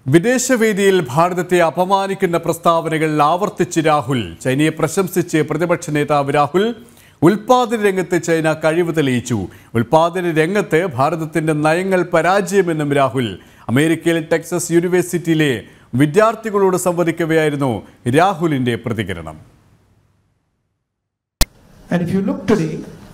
വിദേശവേദിയിൽ ഭാരതത്തെ അപമാനിക്കുന്ന പ്രസ്താവനകൾ ആവർത്തിച്ച് രാഹുൽ ചൈനയെ പ്രശംസിച്ച് പ്രതിപക്ഷ നേതാവ് രാഹുൽ ഉൽപാദന രംഗത്ത് ചൈന കഴിവ് തെളിയിച്ചു ഉൽപാദന രംഗത്ത് ഭാരതത്തിന്റെ നയങ്ങൾ പരാജയമെന്നും രാഹുൽ അമേരിക്കയിൽ ടെക്സസ് യൂണിവേഴ്സിറ്റിയിലെ വിദ്യാർത്ഥികളോട് സംവദിക്കവെയായിരുന്നു രാഹുലിന്റെ പ്രതികരണം And if you look today,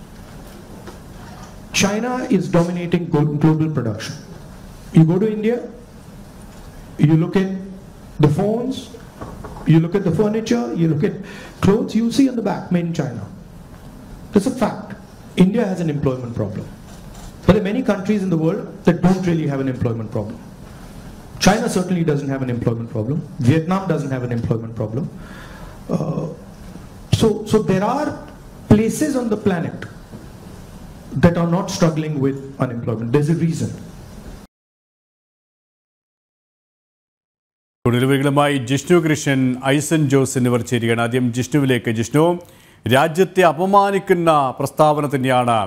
China is dominating glo- global production. You go to India, you look at the phones, you look at the furniture, you look at clothes, you see on the back, made in China. It's a fact. India has an employment problem. But there are many countries in the world that don't really have an employment problem. China certainly doesn't have an employment problem. Vietnam doesn't have an employment problem. Uh, so, so there are places on the planet that are not struggling with unemployment. There's a reason. തുടരുവകളുമായി Jishnu Krishnan ഐസൻ ജോസ് എന്നിവർ ചേരുകയാണ് ആദ്യം ജിഷ്ണുവിലേക്ക് ജിഷ്ണു രാജ്യത്തെ അപമാനിക്കുന്ന പ്രസ്താവന തന്നെയാണ്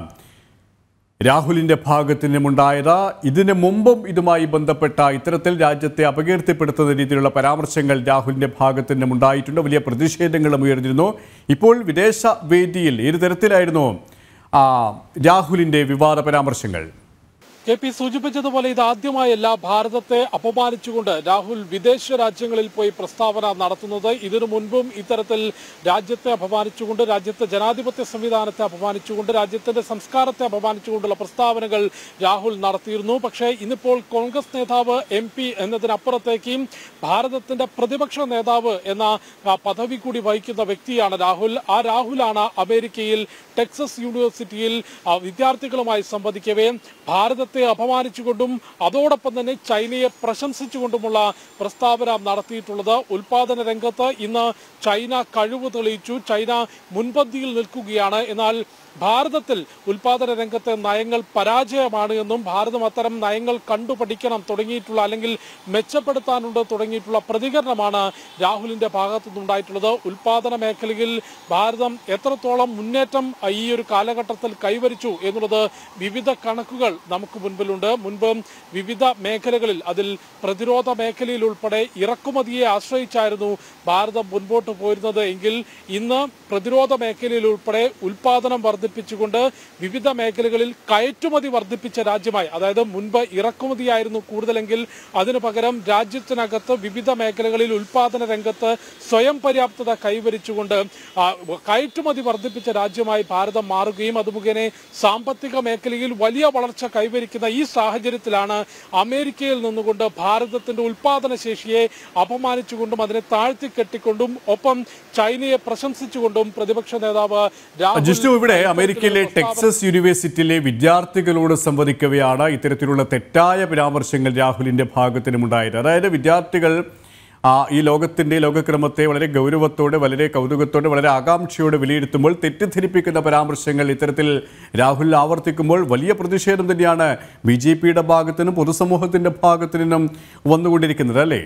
രാഹുലിന്റെ ഭാഗത്തു നിന്നുമുണ്ടായത് ഇതിനു മുമ്പും ഇതുമായി ബന്ധപ്പെട്ട ഇത്തരത്തിൽ രാജ്യത്തെ അപകീർത്തിപ്പെടുത്തുന്ന രീതിയിലുള്ള പരാമർശങ്ങൾ രാഹുലിന്റെ ഭാഗത്തു നിന്നും ഉണ്ടായിട്ടുണ്ട് വലിയ പ്രതിഷേധങ്ങളും ഉയർന്നിരുന്നു ഇപ്പോൾ വിദേശ വേദിയിൽ ഏത് തരത്തിലായിരുന്നു ആ, രാഹുലിന്റെ വിവാദ പരാമർശങ്ങൾ കെ പി സൂചിപ്പിച്ചതുപോലെ ഇത് ആദ്യമായല്ല ഭാരതത്തെ അപമാനിച്ചുകൊണ്ട് രാഹുൽ വിദേശ രാജ്യങ്ങളിൽ പോയി പ്രസ്താവന നടത്തുന്നത് ഇതിനു മുൻപും ഇത്തരത്തിൽ രാജ്യത്തെ അപമാനിച്ചുകൊണ്ട് രാജ്യത്തെ ജനാധിപത്യ സംവിധാനത്തെ അപമാനിച്ചുകൊണ്ട് രാജ്യത്തിന്റെ സംസ്കാരത്തെ അപമാനിച്ചുകൊണ്ടുള്ള പ്രസ്താവനകൾ രാഹുൽ നടത്തിയിരുന്നു പക്ഷേ ഇന്നിപ്പോൾ കോൺഗ്രസ് നേതാവ് എം പി എന്നതിനപ്പുറത്തേക്ക് ഭാരതത്തിന്റെ പ്രതിപക്ഷ നേതാവ് എന്ന ആ, പദവി കൂടി വഹിക്കുന്ന വ്യക്തിയാണ് രാഹുൽ ആ രാഹുലാണ് അമേരിക്കയിൽ ടെക്സസ് യൂണിവേഴ്സിറ്റിയിൽ ആ, വിദ്യാർത്ഥികളുമായി സംവദിക്കവേ ഭാരതത്തെ അപമാനിച്ചുകൊണ്ടും അതോടൊപ്പം തന്നെ ചൈനയെ പ്രശംസിച്ചുകൊണ്ടുമുള്ള പ്രസ്താവന നടത്തിയിട്ടുള്ളത് ഉൽപാദന രംഗത്ത് ഇന്ന് ചൈന കഴിവ് തെളിയിച്ചു ചൈന മുൻപന്തിയിൽ നിൽക്കുകയാണ് എന്നാൽ ഭാരതത്തിൽ ഉൽപാദന രംഗത്തെ നയങ്ങൾ പരാജയമാണ് എന്നും ഭാരതം അത്തരം നയങ്ങൾ കണ്ടുപഠിക്കണം തുടങ്ങിയിട്ടുള്ള അല്ലെങ്കിൽ മെച്ചപ്പെടുത്താനുണ്ട് തുടങ്ങിയിട്ടുള്ള പ്രതികരണമാണ് രാഹുലിന്റെ ഭാഗത്തു നിന്നുണ്ടായിട്ടുള്ളത് ഉൽപാദന മേഖലയിൽ ഭാരതം എത്രത്തോളം മുന്നേറ്റം ഈ ഒരു കാലഘട്ടത്തിൽ കൈവരിച്ചു എന്നുള്ളത് വിവിധ കണക്കുകൾ നമുക്ക് മുൻപിലുണ്ട് മുൻപ് വിവിധ മേഖലകളിൽ അതിൽ പ്രതിരോധ മേഖലയിൽ ഉൾപ്പെടെ ഇറക്കുമതിയെ ആശ്രയിച്ചായിരുന്നു ഭാരതം മുൻപോട്ട് പോയിരുന്നത് എങ്കിൽ ഇന്ന് പ്രതിരോധ മേഖലയിൽ ഉൾപ്പെടെ ഉൽപാദനം വർദ്ധിപ്പിച്ചുകൊണ്ട് വിവിധ മേഖലകളിൽ കയറ്റുമതി വർദ്ധിപ്പിച്ച രാജ്യമായി അതായത് മുൻപ് ഇറക്കുമതിയായിരുന്നു കൂടുതലെങ്കിൽ അതിനു പകരം രാജ്യത്തിനകത്ത് വിവിധ മേഖലകളിൽ ഉൽപാദന രംഗത്ത് സ്വയം പര്യാപ്തത കൈവരിച്ചുകൊണ്ട് ആ, കയറ്റുമതി വർദ്ധിപ്പിച്ച രാജ്യമായി ഭാരതം മാറുകയും അത് മുഖേന സാമ്പത്തിക മേഖലയിൽ വലിയ വളർച്ച കൈവരിക്കുന്ന ഈ സാഹചര്യത്തിലാണ് അമേരിക്കയിൽ നിന്നുകൊണ്ട് ഭാരതത്തിന്റെ ഉൽപാദന ശേഷിയെ അപമാനിച്ചുകൊണ്ടും അതിനെ താഴ്ത്തിക്കെട്ടിക്കൊണ്ടും ഒപ്പം ചൈനയെ പ്രശംസിച്ചുകൊണ്ടും പ്രതിപക്ഷ നേതാവ് രാഹുൽ ജിഷ്ണു ഇവിടെ അമേരിക്കയിലെ പ്രസ്താവന ടെക്സസ് യൂണിവേഴ്സിറ്റിയിലെ വിദ്യാർത്ഥികളോട് സംവദിക്കവെയാണ് ഇത്തരത്തിലുള്ള തെറ്റായ പരാമർശങ്ങൾ രാഹുലിന്റെ ഭാഗത്തിനും ഉണ്ടായത് അതായത് വിദ്യാർത്ഥികൾ ആ, ഈ ലോകത്തിന്റെ ലോകക്രമത്തെ വളരെ ഗൗരവത്തോടെ വളരെ കൗതുകത്തോടെ വളരെ ആകാംക്ഷയോടെ വിലയിരുത്തുമ്പോൾ തെറ്റിദ്ധരിപ്പിക്കുന്ന പരാമർശങ്ങൾ ഇത്തരത്തിൽ രാഹുൽ ആവർത്തിക്കുമ്പോൾ വലിയ പ്രതിഷേധം തന്നെയാണ് ബി ജെ പിയുടെ ഭാഗത്തിനും പൊതുസമൂഹത്തിന്റെ ഭാഗത്തു നിന്നും വന്നുകൊണ്ടിരിക്കുന്നത് അല്ലേ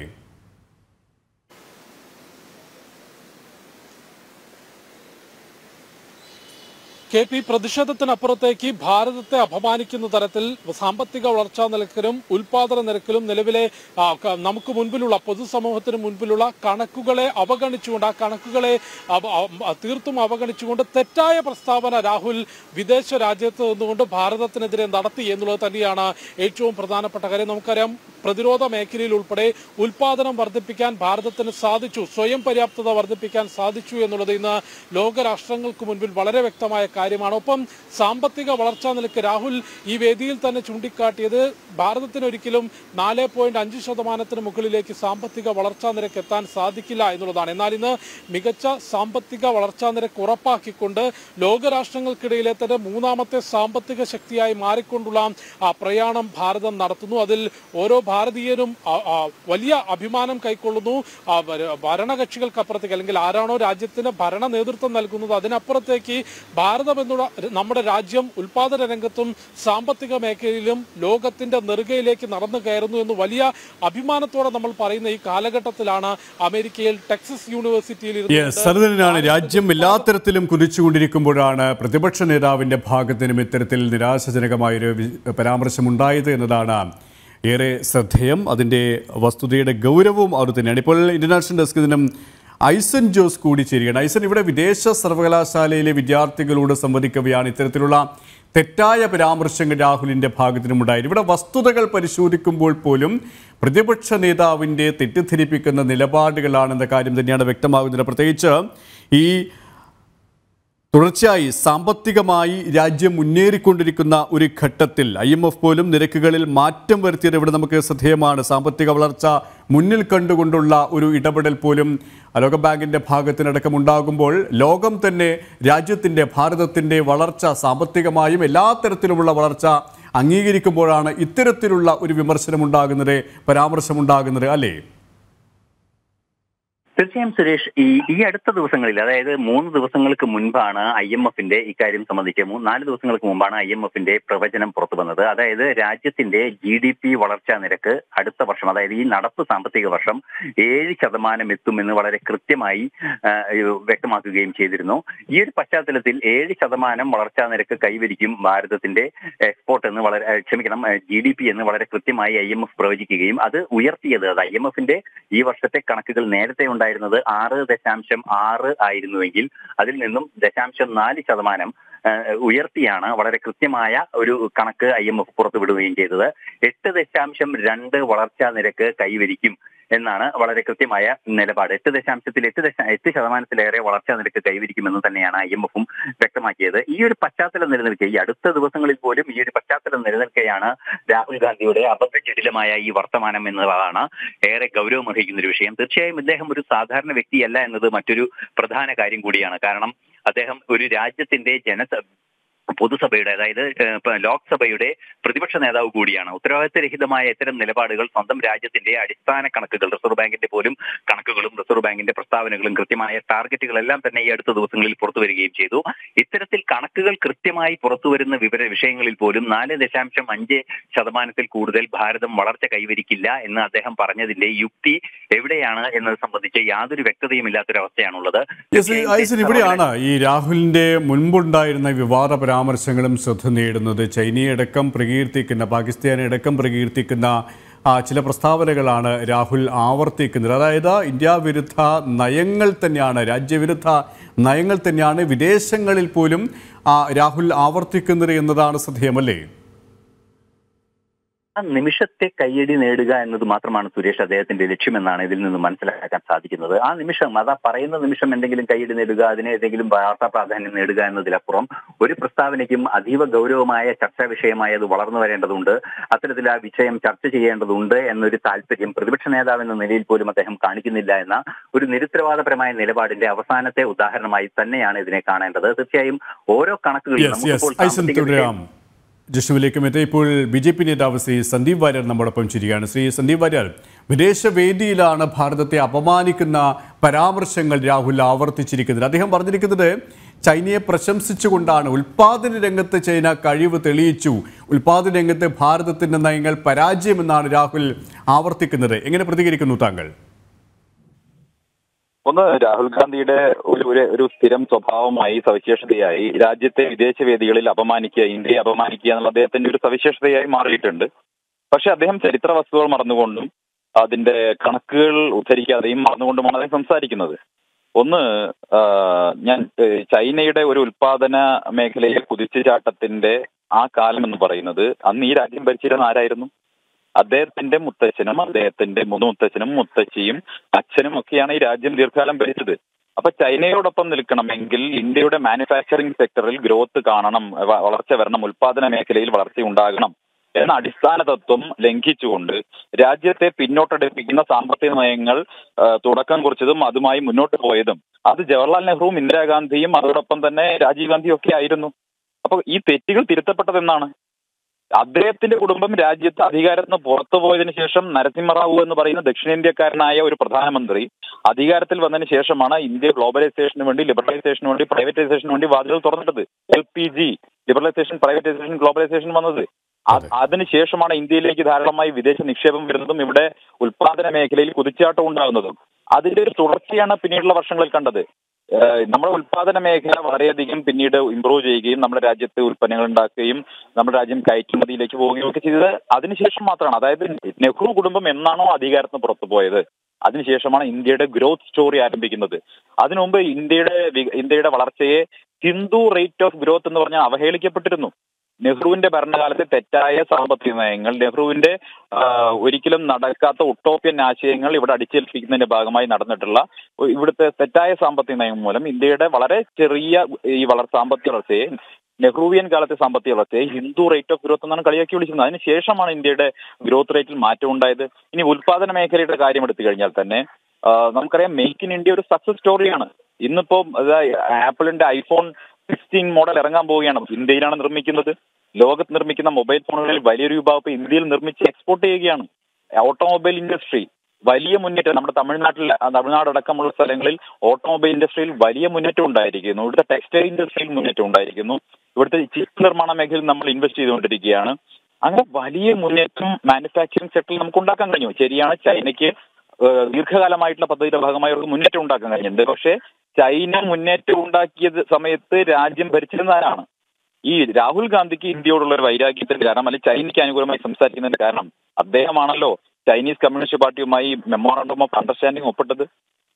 കെ പി പ്രതിഷേധത്തിനപ്പുറത്തേക്ക് ഭാരതത്തെ അപമാനിക്കുന്ന തരത്തിൽ സാമ്പത്തിക വളർച്ചാ നിരക്കിലും ഉൽപാദന നിരക്കിലും നിലവിലെ ആ, ക- നമുക്ക് മുൻപിലുള്ള പൊതുസമൂഹത്തിന് മുൻപിലുള്ള കണക്കുകളെ അവഗണിച്ചുകൊണ്ട് ആ കണക്കുകളെ അവ- അവ- തീർത്തും അവഗണിച്ചുകൊണ്ട് തെറ്റായ പ്രസ്താവന രാഹുൽ വിദേശ രാജ്യത്ത് നിന്നുകൊണ്ട് ഭാരതത്തിനെതിരെ നടത്തി എന്നുള്ളത് തന്നെയാണ് ഏറ്റവും പ്രധാനപ്പെട്ട കാര്യം നമുക്കറിയാം പ്രതിരോധ മേഖലയിൽ ഉൾപ്പെടെ ഉൽപാദനം വർദ്ധിപ്പിക്കാൻ ഭാരതത്തിന് സാധിച്ചു സ്വയം പര്യാപ്തത വർദ്ധിപ്പിക്കാൻ സാധിച്ചു എന്നുള്ളത് ഇന്ന് ലോകരാഷ്ട്രങ്ങൾക്ക് മുൻപിൽ വളരെ വ്യക്തമായ കാര്യമാണ് ഒപ്പം സാമ്പത്തിക വളർച്ചാ നിലക്ക് രാഹുൽ ഈ വേദിയിൽ തന്നെ ചൂണ്ടിക്കാട്ടിയത് ഭാരതത്തിന് ഒരിക്കലും നാല് പോയിന്റ് അഞ്ച് ശതമാനത്തിന് മുകളിലേക്ക് സാമ്പത്തിക വളർച്ചാ നിരക്ക് എത്താൻ സാധിക്കില്ല എന്നുള്ളതാണ് എന്നാൽ ഇന്ന് മികച്ച സാമ്പത്തിക വളർച്ചാ നിരക്ക് ഉറപ്പാക്കിക്കൊണ്ട് ലോകരാഷ്ട്രങ്ങൾക്കിടയിലെ തന്നെ മൂന്നാമത്തെ സാമ്പത്തിക ശക്തിയായി മാറിക്കൊണ്ടുള്ള ആ പ്രയാണം ഭാരതം നടത്തുന്നു അതിൽ ഓരോ ഭാരതീയനും ആ, ആ, വലിയ അഭിമാനം കൈക്കൊള്ളുന്നു ആ, ഭര- ഭരണകക്ഷികൾക്കപ്പുറത്തേക്ക് അല്ലെങ്കിൽ ആരാണോ രാജ്യത്തിന് ഭരണ നേതൃത്വം നൽകുന്നത് അതിനപ്പുറത്തേക്ക് ഭാരതം എന്നുള്ള നമ്മുടെ രാജ്യം ഉൽപാദന രംഗത്തും സാമ്പത്തിക മേഖലയിലും ലോകത്തിന്റെ നെറുകയിലേക്ക് നടന്നു കയറുന്നു എന്ന് വലിയ അഭിമാനത്തോടെ നമ്മൾ പറയുന്ന ഈ കാലഘട്ടത്തിലാണ് അമേരിക്കയിൽ ടെക്സസ് യൂണിവേഴ്സിറ്റിയിൽ ഇരുന്നുകൊണ്ട് യെസ് അത് തന്നെയാണ് രാജ്യം എല്ലാത്തരത്തിലും കുതിച്ചുകൊണ്ടിരിക്കുമ്പോഴാണ് പ്രതിപക്ഷ നേതാവിന്റെ ഭാഗത്തിനും ഇത്തരത്തിൽ നിരാശാജനകമായൊരു വി- പരാമർശമുണ്ടായത് എന്നതാണ് ഏറെ ശ്രദ്ധേയം അതിൻ്റെ വസ്തുതയുടെ ഗൗരവവും അത് തന്നെയാണ് ഇപ്പോൾ ഇന്റർനാഷണൽ ഡെസ്കിൽ നിന്നും ഐസൻ ജോസ് കൂടി ചേരുകയാണ് ഐസൻ ഇവിടെ വിദേശ സർവകലാശാലയിലെ വിദ്യാർത്ഥികളോട് സംവദിക്കവെയാണ് ഇത്തരത്തിലുള്ള തെറ്റായ പരാമർശങ്ങൾ രാഹുലിൻ്റെ ഭാഗത്തിനുമുണ്ടായത് ഇവിടെ വസ്തുതകൾ പരിശോധിക്കുമ്പോൾ പോലും പ്രതിപക്ഷ നേതാവിൻ്റെ തെറ്റിദ്ധരിപ്പിക്കുന്ന നിലപാടുകളാണെന്ന കാര്യം തന്നെയാണ് വ്യക്തമാകുന്നത് പ്രത്യേകിച്ച് ഈ തുടർച്ചയായി സാമ്പത്തികമായി രാജ്യം മുന്നേറിക്കൊണ്ടിരിക്കുന്ന ഒരു ഘട്ടത്തിൽ ഐ എം എഫ് പോലും നിരക്കുകളിൽ മാറ്റം വരുത്തിയത് ഇവിടെ നമുക്ക് ശ്രദ്ധേയമാണ് സാമ്പത്തിക വളർച്ച മുന്നിൽ കണ്ടുകൊണ്ടുള്ള ഒരു ഇടപെടൽ പോലും ലോകബാങ്കിൻ്റെ ഭാഗത്തിനടക്കം ഉണ്ടാകുമ്പോൾ ലോകം തന്നെ രാജ്യത്തിൻ്റെ ഭാരതത്തിൻ്റെ വളർച്ച സാമ്പത്തികമായും എല്ലാ തരത്തിലുമുള്ള വളർച്ച അംഗീകരിക്കുമ്പോഴാണ് ഇത്തരത്തിലുള്ള ഒരു വിമർശനമുണ്ടാകുന്നത് പരാമർശമുണ്ടാകുന്നത് അല്ലേ തീർച്ചയായും സുരേഷ് ഈ ഈ അടുത്ത ദിവസങ്ങളിൽ അതായത് മൂന്ന് ദിവസങ്ങൾക്ക് മുൻപാണ് ഐ എം എഫിന്റെ ഇക്കാര്യം സംബന്ധിച്ച് മൂ- നാല് ദിവസങ്ങൾക്ക് മുമ്പാണ് ഐ എം എഫിന്റെ പ്രവചനം പുറത്തു വന്നത് അതായത് രാജ്യത്തിന്റെ ജി ഡി പി വളർച്ചാ നിരക്ക് അടുത്ത വർഷം അതായത് ഈ നടപ്പ് സാമ്പത്തിക വർഷം ഏഴ് ശതമാനം എത്തുമെന്ന് വളരെ കൃത്യമായി ആ, വ്യക്തമാക്കുകയും ചെയ്തിരുന്നു ഈ ഒരു പശ്ചാത്തലത്തിൽ ഏഴ് ശതമാനം വളർച്ചാ നിരക്ക് കൈവരിക്കും ഭാരതത്തിന്റെ എക്സ്പോർട്ട് എന്ന് വളരെ ഏ, ക്ഷമിക്കണം ജി ഡി പി എന്ന് വളരെ കൃത്യമായി ഐ എം എഫ് പ്രവചിക്കുകയും അത് ഉയർത്തിയത് അത് ഐ എം എഫിന്റെ ഈ വർഷത്തെ കണക്കുകൾ നേരത്തെ ഉണ്ടായിരുന്നത് ആറ് ദശാംശം ആറ് ആയിരുന്നുവെങ്കിൽ അതിൽ നിന്നും ദശാംശം നാല് ശതമാനം ആ, ഉയർത്തിയാണ് വളരെ കൃത്യമായ ഒരു കണക്ക് ഐ എം എഫ് പുറത്തുവിടുകയും ചെയ്തത് എട്ട് ദശാംശം രണ്ട് വളർച്ചാ നിരക്ക് കൈവരിക്കും എന്നാണ് വളരെ കൃത്യമായ നിലപാട് എട്ട് ദശാംശത്തിൽ എട്ട് ദശ എട്ട് ശതമാനത്തിലേറെ വളർച്ചാ നിരക്ക് കൈവരിക്കുമെന്ന് തന്നെയാണ് ഐ എം എഫും വ്യക്തമാക്കിയത് ഈ ഒരു പശ്ചാത്തലം നിലനിൽക്കെ ഈ അടുത്ത ദിവസങ്ങളിൽ പോലും ഈ ഒരു പശ്ചാത്തലം നിലനിൽക്കെയാണ് രാഹുൽ ഗാന്ധിയുടെ അബദ്ധജടിലമായ ഈ വർത്തമാനം എന്നതാണ് ഏറെ ഗൗരവമർഹിക്കുന്ന ഒരു വിഷയം തീർച്ചയായും ഇദ്ദേഹം ഒരു സാധാരണ വ്യക്തിയല്ല എന്നത് മറ്റൊരു പ്രധാന കാര്യം കൂടിയാണ് കാരണം അദ്ദേഹം ഒരു രാജ്യത്തിന്റെ ജന പൊതുസഭയുടെ അതായത് ഏഹ്, ഇപ്പൊ ലോക്സഭയുടെ പ്രതിപക്ഷ നേതാവ് കൂടിയാണ് ഉത്തരവാദിത്തരഹിതമായ ഇത്തരം നിലപാടുകൾ സ്വന്തം രാജ്യത്തിന്റെ അടിസ്ഥാന കണക്കുകൾ റിസർവ് ബാങ്കിന്റെ പോലും കണക്കുകളും റിസർവ് ബാങ്കിന്റെ പ്രസ്താവനകളും കൃത്യമായ ടാർഗറ്റുകളെല്ലാം തന്നെ ഈ അടുത്ത ദിവസങ്ങളിൽ പുറത്തു വരികയും ചെയ്തു ഇത്തരത്തിൽ കണക്കുകൾ കൃത്യമായി പുറത്തു വരുന്ന വിവര വിഷയങ്ങളിൽ പോലും നാല് ദശാംശം അഞ്ച് ശതമാനത്തിൽ കൂടുതൽ ഭാരതം വളർച്ച കൈവരിക്കില്ല എന്ന് അദ്ദേഹം പറഞ്ഞതിന്റെ യുക്തി എവിടെയാണ് എന്നത് സംബന്ധിച്ച് യാതൊരു വ്യക്തതയും ഇല്ലാത്തൊരവസ്ഥയാണുള്ളത് യെസ് ഐസൻ ഇവിടെയാണ് ഈ രാഹുലിന്റെ മുൻപുണ്ടായിരുന്ന വിവാദ പരാമർശങ്ങളും ശ്രദ്ധ നേടുന്നത് ചൈനയടക്കം പ്രകീർത്തിക്കുന്ന പാകിസ്ഥാനെ അടക്കം പ്രകീർത്തിക്കുന്ന ആ, ചില പ്രസ്താവനകളാണ് രാഹുൽ ആവർത്തിക്കുന്നത് അതായത് ഇന്ത്യ വിരുദ്ധ നയങ്ങൾ തന്നെയാണ് രാജ്യവിരുദ്ധ നയങ്ങൾ തന്നെയാണ് വിദേശങ്ങളിൽ പോലും ആ, രാഹുൽ ആവർത്തിക്കുന്നത് എന്നതാണ് ശ്രദ്ധേയമല്ലേ ആ നിമിഷത്തെ കയ്യടി നേടുക എന്നത് മാത്രമാണ് സുരേഷ് അദ്ദേഹത്തിന്റെ ലക്ഷ്യമെന്നാണ് ഇതിൽ നിന്ന് മനസ്സിലാക്കാൻ സാധിക്കുന്നത് ആ നിമിഷം അതാ പറയുന്ന നിമിഷം എന്തെങ്കിലും കയ്യടി നേടുക അതിനെ ഏതെങ്കിലും വാർത്താ പ്രാധാന്യം നേടുക എന്നതിലപ്പുറം ഒരു പ്രസ്താവനയ്ക്കും അതീവ ഗൗരവമായ ചർച്ചാ വിഷയമായി അത് വളർന്നു വരേണ്ടതുണ്ട് അത്തരത്തിൽ ആ വിഷയം ചർച്ച ചെയ്യേണ്ടതുണ്ട് എന്നൊരു താല്പര്യം പ്രതിപക്ഷ നേതാവ് എന്ന നിലയിൽ പോലും അദ്ദേഹം കാണിക്കുന്നില്ല എന്ന ഒരു നിരുത്തരവാദപരമായ നിലപാടിന്റെ അവസാനത്തെ ഉദാഹരണമായി തന്നെയാണ് ഇതിനെ കാണേണ്ടത് തീർച്ചയായും ഓരോ കണക്കുകളും യെസ് യെസ് നമുക്കിപ്പോൾ ഐസൻ സാമ്പത്തിക വിഷയം- തുടരാം ജിഷ്ണുവിലേക്കും എത്തി ഇപ്പോൾ ബി ജെ പി നേതാവ് ശ്രീ സന്ദീപ് വാര്യർ നമ്മോടൊപ്പം ചിരിക്കുകയാണ് ശ്രീ സന്ദീപ് വാര്യർ വിദേശവേദിയിലാണ് ഭാരതത്തെ അപമാനിക്കുന്ന പരാമർശങ്ങൾ രാഹുൽ ആവർത്തിച്ചിരിക്കുന്നത് അദ്ദേഹം പറഞ്ഞിരിക്കുന്നത് ചൈനയെ പ്രശംസിച്ചുകൊണ്ടാണ് ഉൽപാദന രംഗത്ത് ചൈന കഴിവ് തെളിയിച്ചു ഉൽപാദന രംഗത്ത് ഭാരതത്തിന്റെ നയങ്ങൾ പരാജയമെന്നാണ് രാഹുൽ ആവർത്തിക്കുന്നത് എങ്ങനെ പ്രതികരിക്കുന്നു താങ്കൾ ഒന്ന് രാഹുൽ ഗാന്ധിയുടെ ഒരു ഒരു ഒരു സ്ഥിരം സ്വഭാവമായി സവിശേഷതയായി രാജ്യത്തെ വിദേശ വേദികളിൽ അപമാനിക്കുക ഇന്ത്യയെ അപമാനിക്കുക എന്നുള്ള അദ്ദേഹത്തിന്റെ ഒരു സവിശേഷതയായി മാറിയിട്ടുണ്ട് പക്ഷെ അദ്ദേഹം ചരിത്ര വസ്തുതകൾ മറന്നുകൊണ്ടും അതിന്റെ കണക്കുകൾ ഉദ്ധരിക്കാതെയും മറന്നുകൊണ്ടുമാണ് അദ്ദേഹം സംസാരിക്കുന്നത് ഒന്ന് ആ, ഞാൻ ഏ, ചൈനയുടെ ഒരു ഉൽപാദന മേഖലയിലെ കുതിച്ചുചാട്ടത്തിന്റെ ആ കാലം എന്ന് പറയുന്നത് അന്ന് ഈ രാജ്യം ഭരിച്ചിരുന്ന ആരായിരുന്നു അദ്ദേഹത്തിന്റെ മുത്തച്ഛനും അദ്ദേഹത്തിന്റെ മൂന്ന് മുത്തച്ഛനും മുത്തച്ഛിയും അച്ഛനും ഒക്കെയാണ് ഈ രാജ്യം ദീർഘകാലം ഭരിച്ചത് അപ്പൊ ചൈനയോടൊപ്പം നിൽക്കണമെങ്കിൽ ഇന്ത്യയുടെ മാനുഫാക്ചറിംഗ് സെക്ടറിൽ ഗ്രോത്ത് കാണണം വ- വളർച്ച വരണം ഉൽപാദന മേഖലയിൽ വളർച്ച ഉണ്ടാകണം എന്ന അടിസ്ഥാന തത്വം ലംഘിച്ചുകൊണ്ട് രാജ്യത്തെ പിന്നോട്ടടിപ്പിക്കുന്ന സാമ്പത്തിക നയങ്ങൾ ആ, തുടക്കം കുറിച്ചതും അതുമായി മുന്നോട്ട് പോയതും അത് ജവഹർലാൽ നെഹ്റുവും ഇന്ദിരാഗാന്ധിയും അതോടൊപ്പം തന്നെ രാജീവ് ഗാന്ധിയും ഒക്കെ ആയിരുന്നു അപ്പൊ ഈ തെറ്റുകൾ തിരുത്തപ്പെട്ടതെന്നാണ് അദ്ദേഹത്തിന്റെ കുടുംബം രാജ്യത്ത് അധികാരത്തിൽ നിന്ന് പുറത്തു പോയതിനു ശേഷം നരസിംഹറാവു എന്ന് പറയുന്ന ദക്ഷിണേന്ത്യക്കാരനായ ഒരു പ്രധാനമന്ത്രി അധികാരത്തിൽ വന്നതിന് ശേഷമാണ് ഇന്ത്യ ഗ്ലോബലൈസേഷന് വേണ്ടി ലിബറലൈസേഷന് വേണ്ടി പ്രൈവറ്റൈസേഷന് വേണ്ടി വാതിലുകൾ തുറന്നിട്ടത് L P G liberalisation privatisation globalisation വന്നത് അതെ. അതിനുശേഷമാണ് ഇന്ത്യയിലേക്ക് ധാരാളമായി വിദേശ നിക്ഷേപം വരുന്നതും ഇവിടെ ഉൽപാദന മേഖലയിൽ കുതിച്ചാട്ടം ഉണ്ടാകുന്നതും അതിന്റെ ഒരു തുടർച്ചയാണ് പിന്നീടുള്ള വർഷങ്ങളിൽ കണ്ടത് ഏഹ് നമ്മുടെ ഉൽപാദന മേഖല വളരെയധികം പിന്നീട് ഇംപ്രൂവ് ചെയ്യുകയും നമ്മുടെ രാജ്യത്ത് ഉൽപ്പന്നങ്ങൾ ഉണ്ടാക്കുകയും നമ്മുടെ രാജ്യം കയറ്റുമതിയിലേക്ക് പോവുകയും ഒക്കെ ചെയ്തത് അതിനുശേഷം മാത്രമാണ് അതായത് നെഹ്റു കുടുംബം എന്നാണോ അധികാരത്തിന് പുറത്തു പോയത് അതിനുശേഷമാണ് ഇന്ത്യയുടെ ഗ്രോത്ത് സ്റ്റോറി ആരംഭിക്കുന്നത് അതിനു മുമ്പ് ഇന്ത്യയുടെ വി- ഇന്ത്യയുടെ വളർച്ചയെ ഹിന്ദു റേറ്റ് ഓഫ് ഗ്രോത്ത് എന്ന് പറഞ്ഞാൽ അവഹേളിക്കപ്പെട്ടിരുന്നു നെഹ്റുവിന്റെ ഭരണകാലത്തെ തെറ്റായ സാമ്പത്തിക നയങ്ങൾ നെഹ്റുവിന്റെ ആ, ഒരിക്കലും നടക്കാത്ത ഉട്ടോപ്യൻ ആശയങ്ങൾ ഇവിടെ അടിച്ചേൽപ്പിക്കുന്നതിന്റെ ഭാഗമായി നടന്നിട്ടുള്ള ഇവിടുത്തെ തെറ്റായ സാമ്പത്തിക നയം മൂലം ഇന്ത്യയുടെ വളരെ ചെറിയ ഈ വളർ സാമ്പത്തിക വളർച്ചയെ നെഹ്റുവിയൻ കാലത്തെ സാമ്പത്തിക വളർച്ചയെ ഹിന്ദു റേറ്റ് ഓഫ് ഗ്രോത്ത് എന്നാണ് കളിയാക്കി വിളിക്കുന്നത് അതിനുശേഷമാണ് ഇന്ത്യയുടെ ഗ്രോത്ത് റേറ്റിൽ മാറ്റം ഉണ്ടായത് ഇനി ഉൽപാദന മേഖലയുടെ കാര്യം എടുത്തു കഴിഞ്ഞാൽ തന്നെ ആ, നമുക്കറിയാം മേക്ക് ഇൻ ഇന്ത്യ ഒരു സക്സസ് സ്റ്റോറിയാണ് ഇന്നിപ്പോ ആപ്പിളിന്റെ ഐഫോൺ സിക്സ്റ്റീൻ മോഡൽ ഇറങ്ങാൻ പോവുകയാണ് ഇന്ത്യയിലാണ് നിർമ്മിക്കുന്നത് ലോകത്ത് നിർമ്മിക്കുന്ന മൊബൈൽ ഫോണുകളിൽ വലിയൊരു വിഭാഗം ഇപ്പൊ ഇന്ത്യയിൽ നിർമ്മിച്ച് എക്സ്പോർട്ട് ചെയ്യുകയാണ് ഓട്ടോമൊബൈൽ ഇൻഡസ്ട്രി വലിയ മുന്നേറ്റം നമ്മുടെ തമിഴ്നാട്ടിൽ ആ, തമിഴ്നാട് അടക്കമുള്ള സ്ഥലങ്ങളിൽ ഓട്ടോമൊബൈൽ ഇൻഡസ്ട്രിയിൽ വലിയ മുന്നേറ്റം ഉണ്ടായിരിക്കുന്നു ഇവിടുത്തെ ടെക്സ്റ്റൈൽ ഇൻഡസ്ട്രിയിൽ മുന്നേറ്റം ഉണ്ടായിരിക്കുന്നു ഇവിടുത്തെ ചിപ്പ് നിർമ്മാണ മേഖലയിൽ നമ്മൾ ഇൻവെസ്റ്റ് ചെയ്തുകൊണ്ടിരിക്കുകയാണ് അങ്ങനെ വലിയ മുന്നേറ്റം മാനുഫാക്ചറിംഗ് സെക്ടറിൽ നമുക്ക് ഉണ്ടാക്കാൻ കഴിഞ്ഞു ശരിയാണ് ചൈനയ്ക്ക് ഏഹ് ദീർഘകാലമായിട്ടുള്ള പദ്ധതിയുടെ ഭാഗമായി അവർക്ക് മുന്നേറ്റം ഉണ്ടാക്കാൻ കഴിഞ്ഞിട്ടുണ്ട് പക്ഷേ ചൈന മുന്നേറ്റം ഉണ്ടാക്കിയത് സമയത്ത് രാജ്യം ഭരിച്ചിരുന്നവരാണ് ഈ രാഹുൽ ഗാന്ധിക്ക് ഇന്ത്യയോടുള്ള ഒരു വൈരാഗ്യത്തിന്റെ കാരണം അല്ലെങ്കിൽ ചൈനയ്ക്ക് അനുകൂലമായി സംസാരിക്കുന്നതിന്റെ കാരണം അദ്ദേഹമാണല്ലോ ചൈനീസ് കമ്മ്യൂണിസ്റ്റ് പാർട്ടിയുമായി മെമ്മോറാണ്ടം ഓഫ് അണ്ടർസ്റ്റാൻഡിംഗ് ഒപ്പിട്ടത്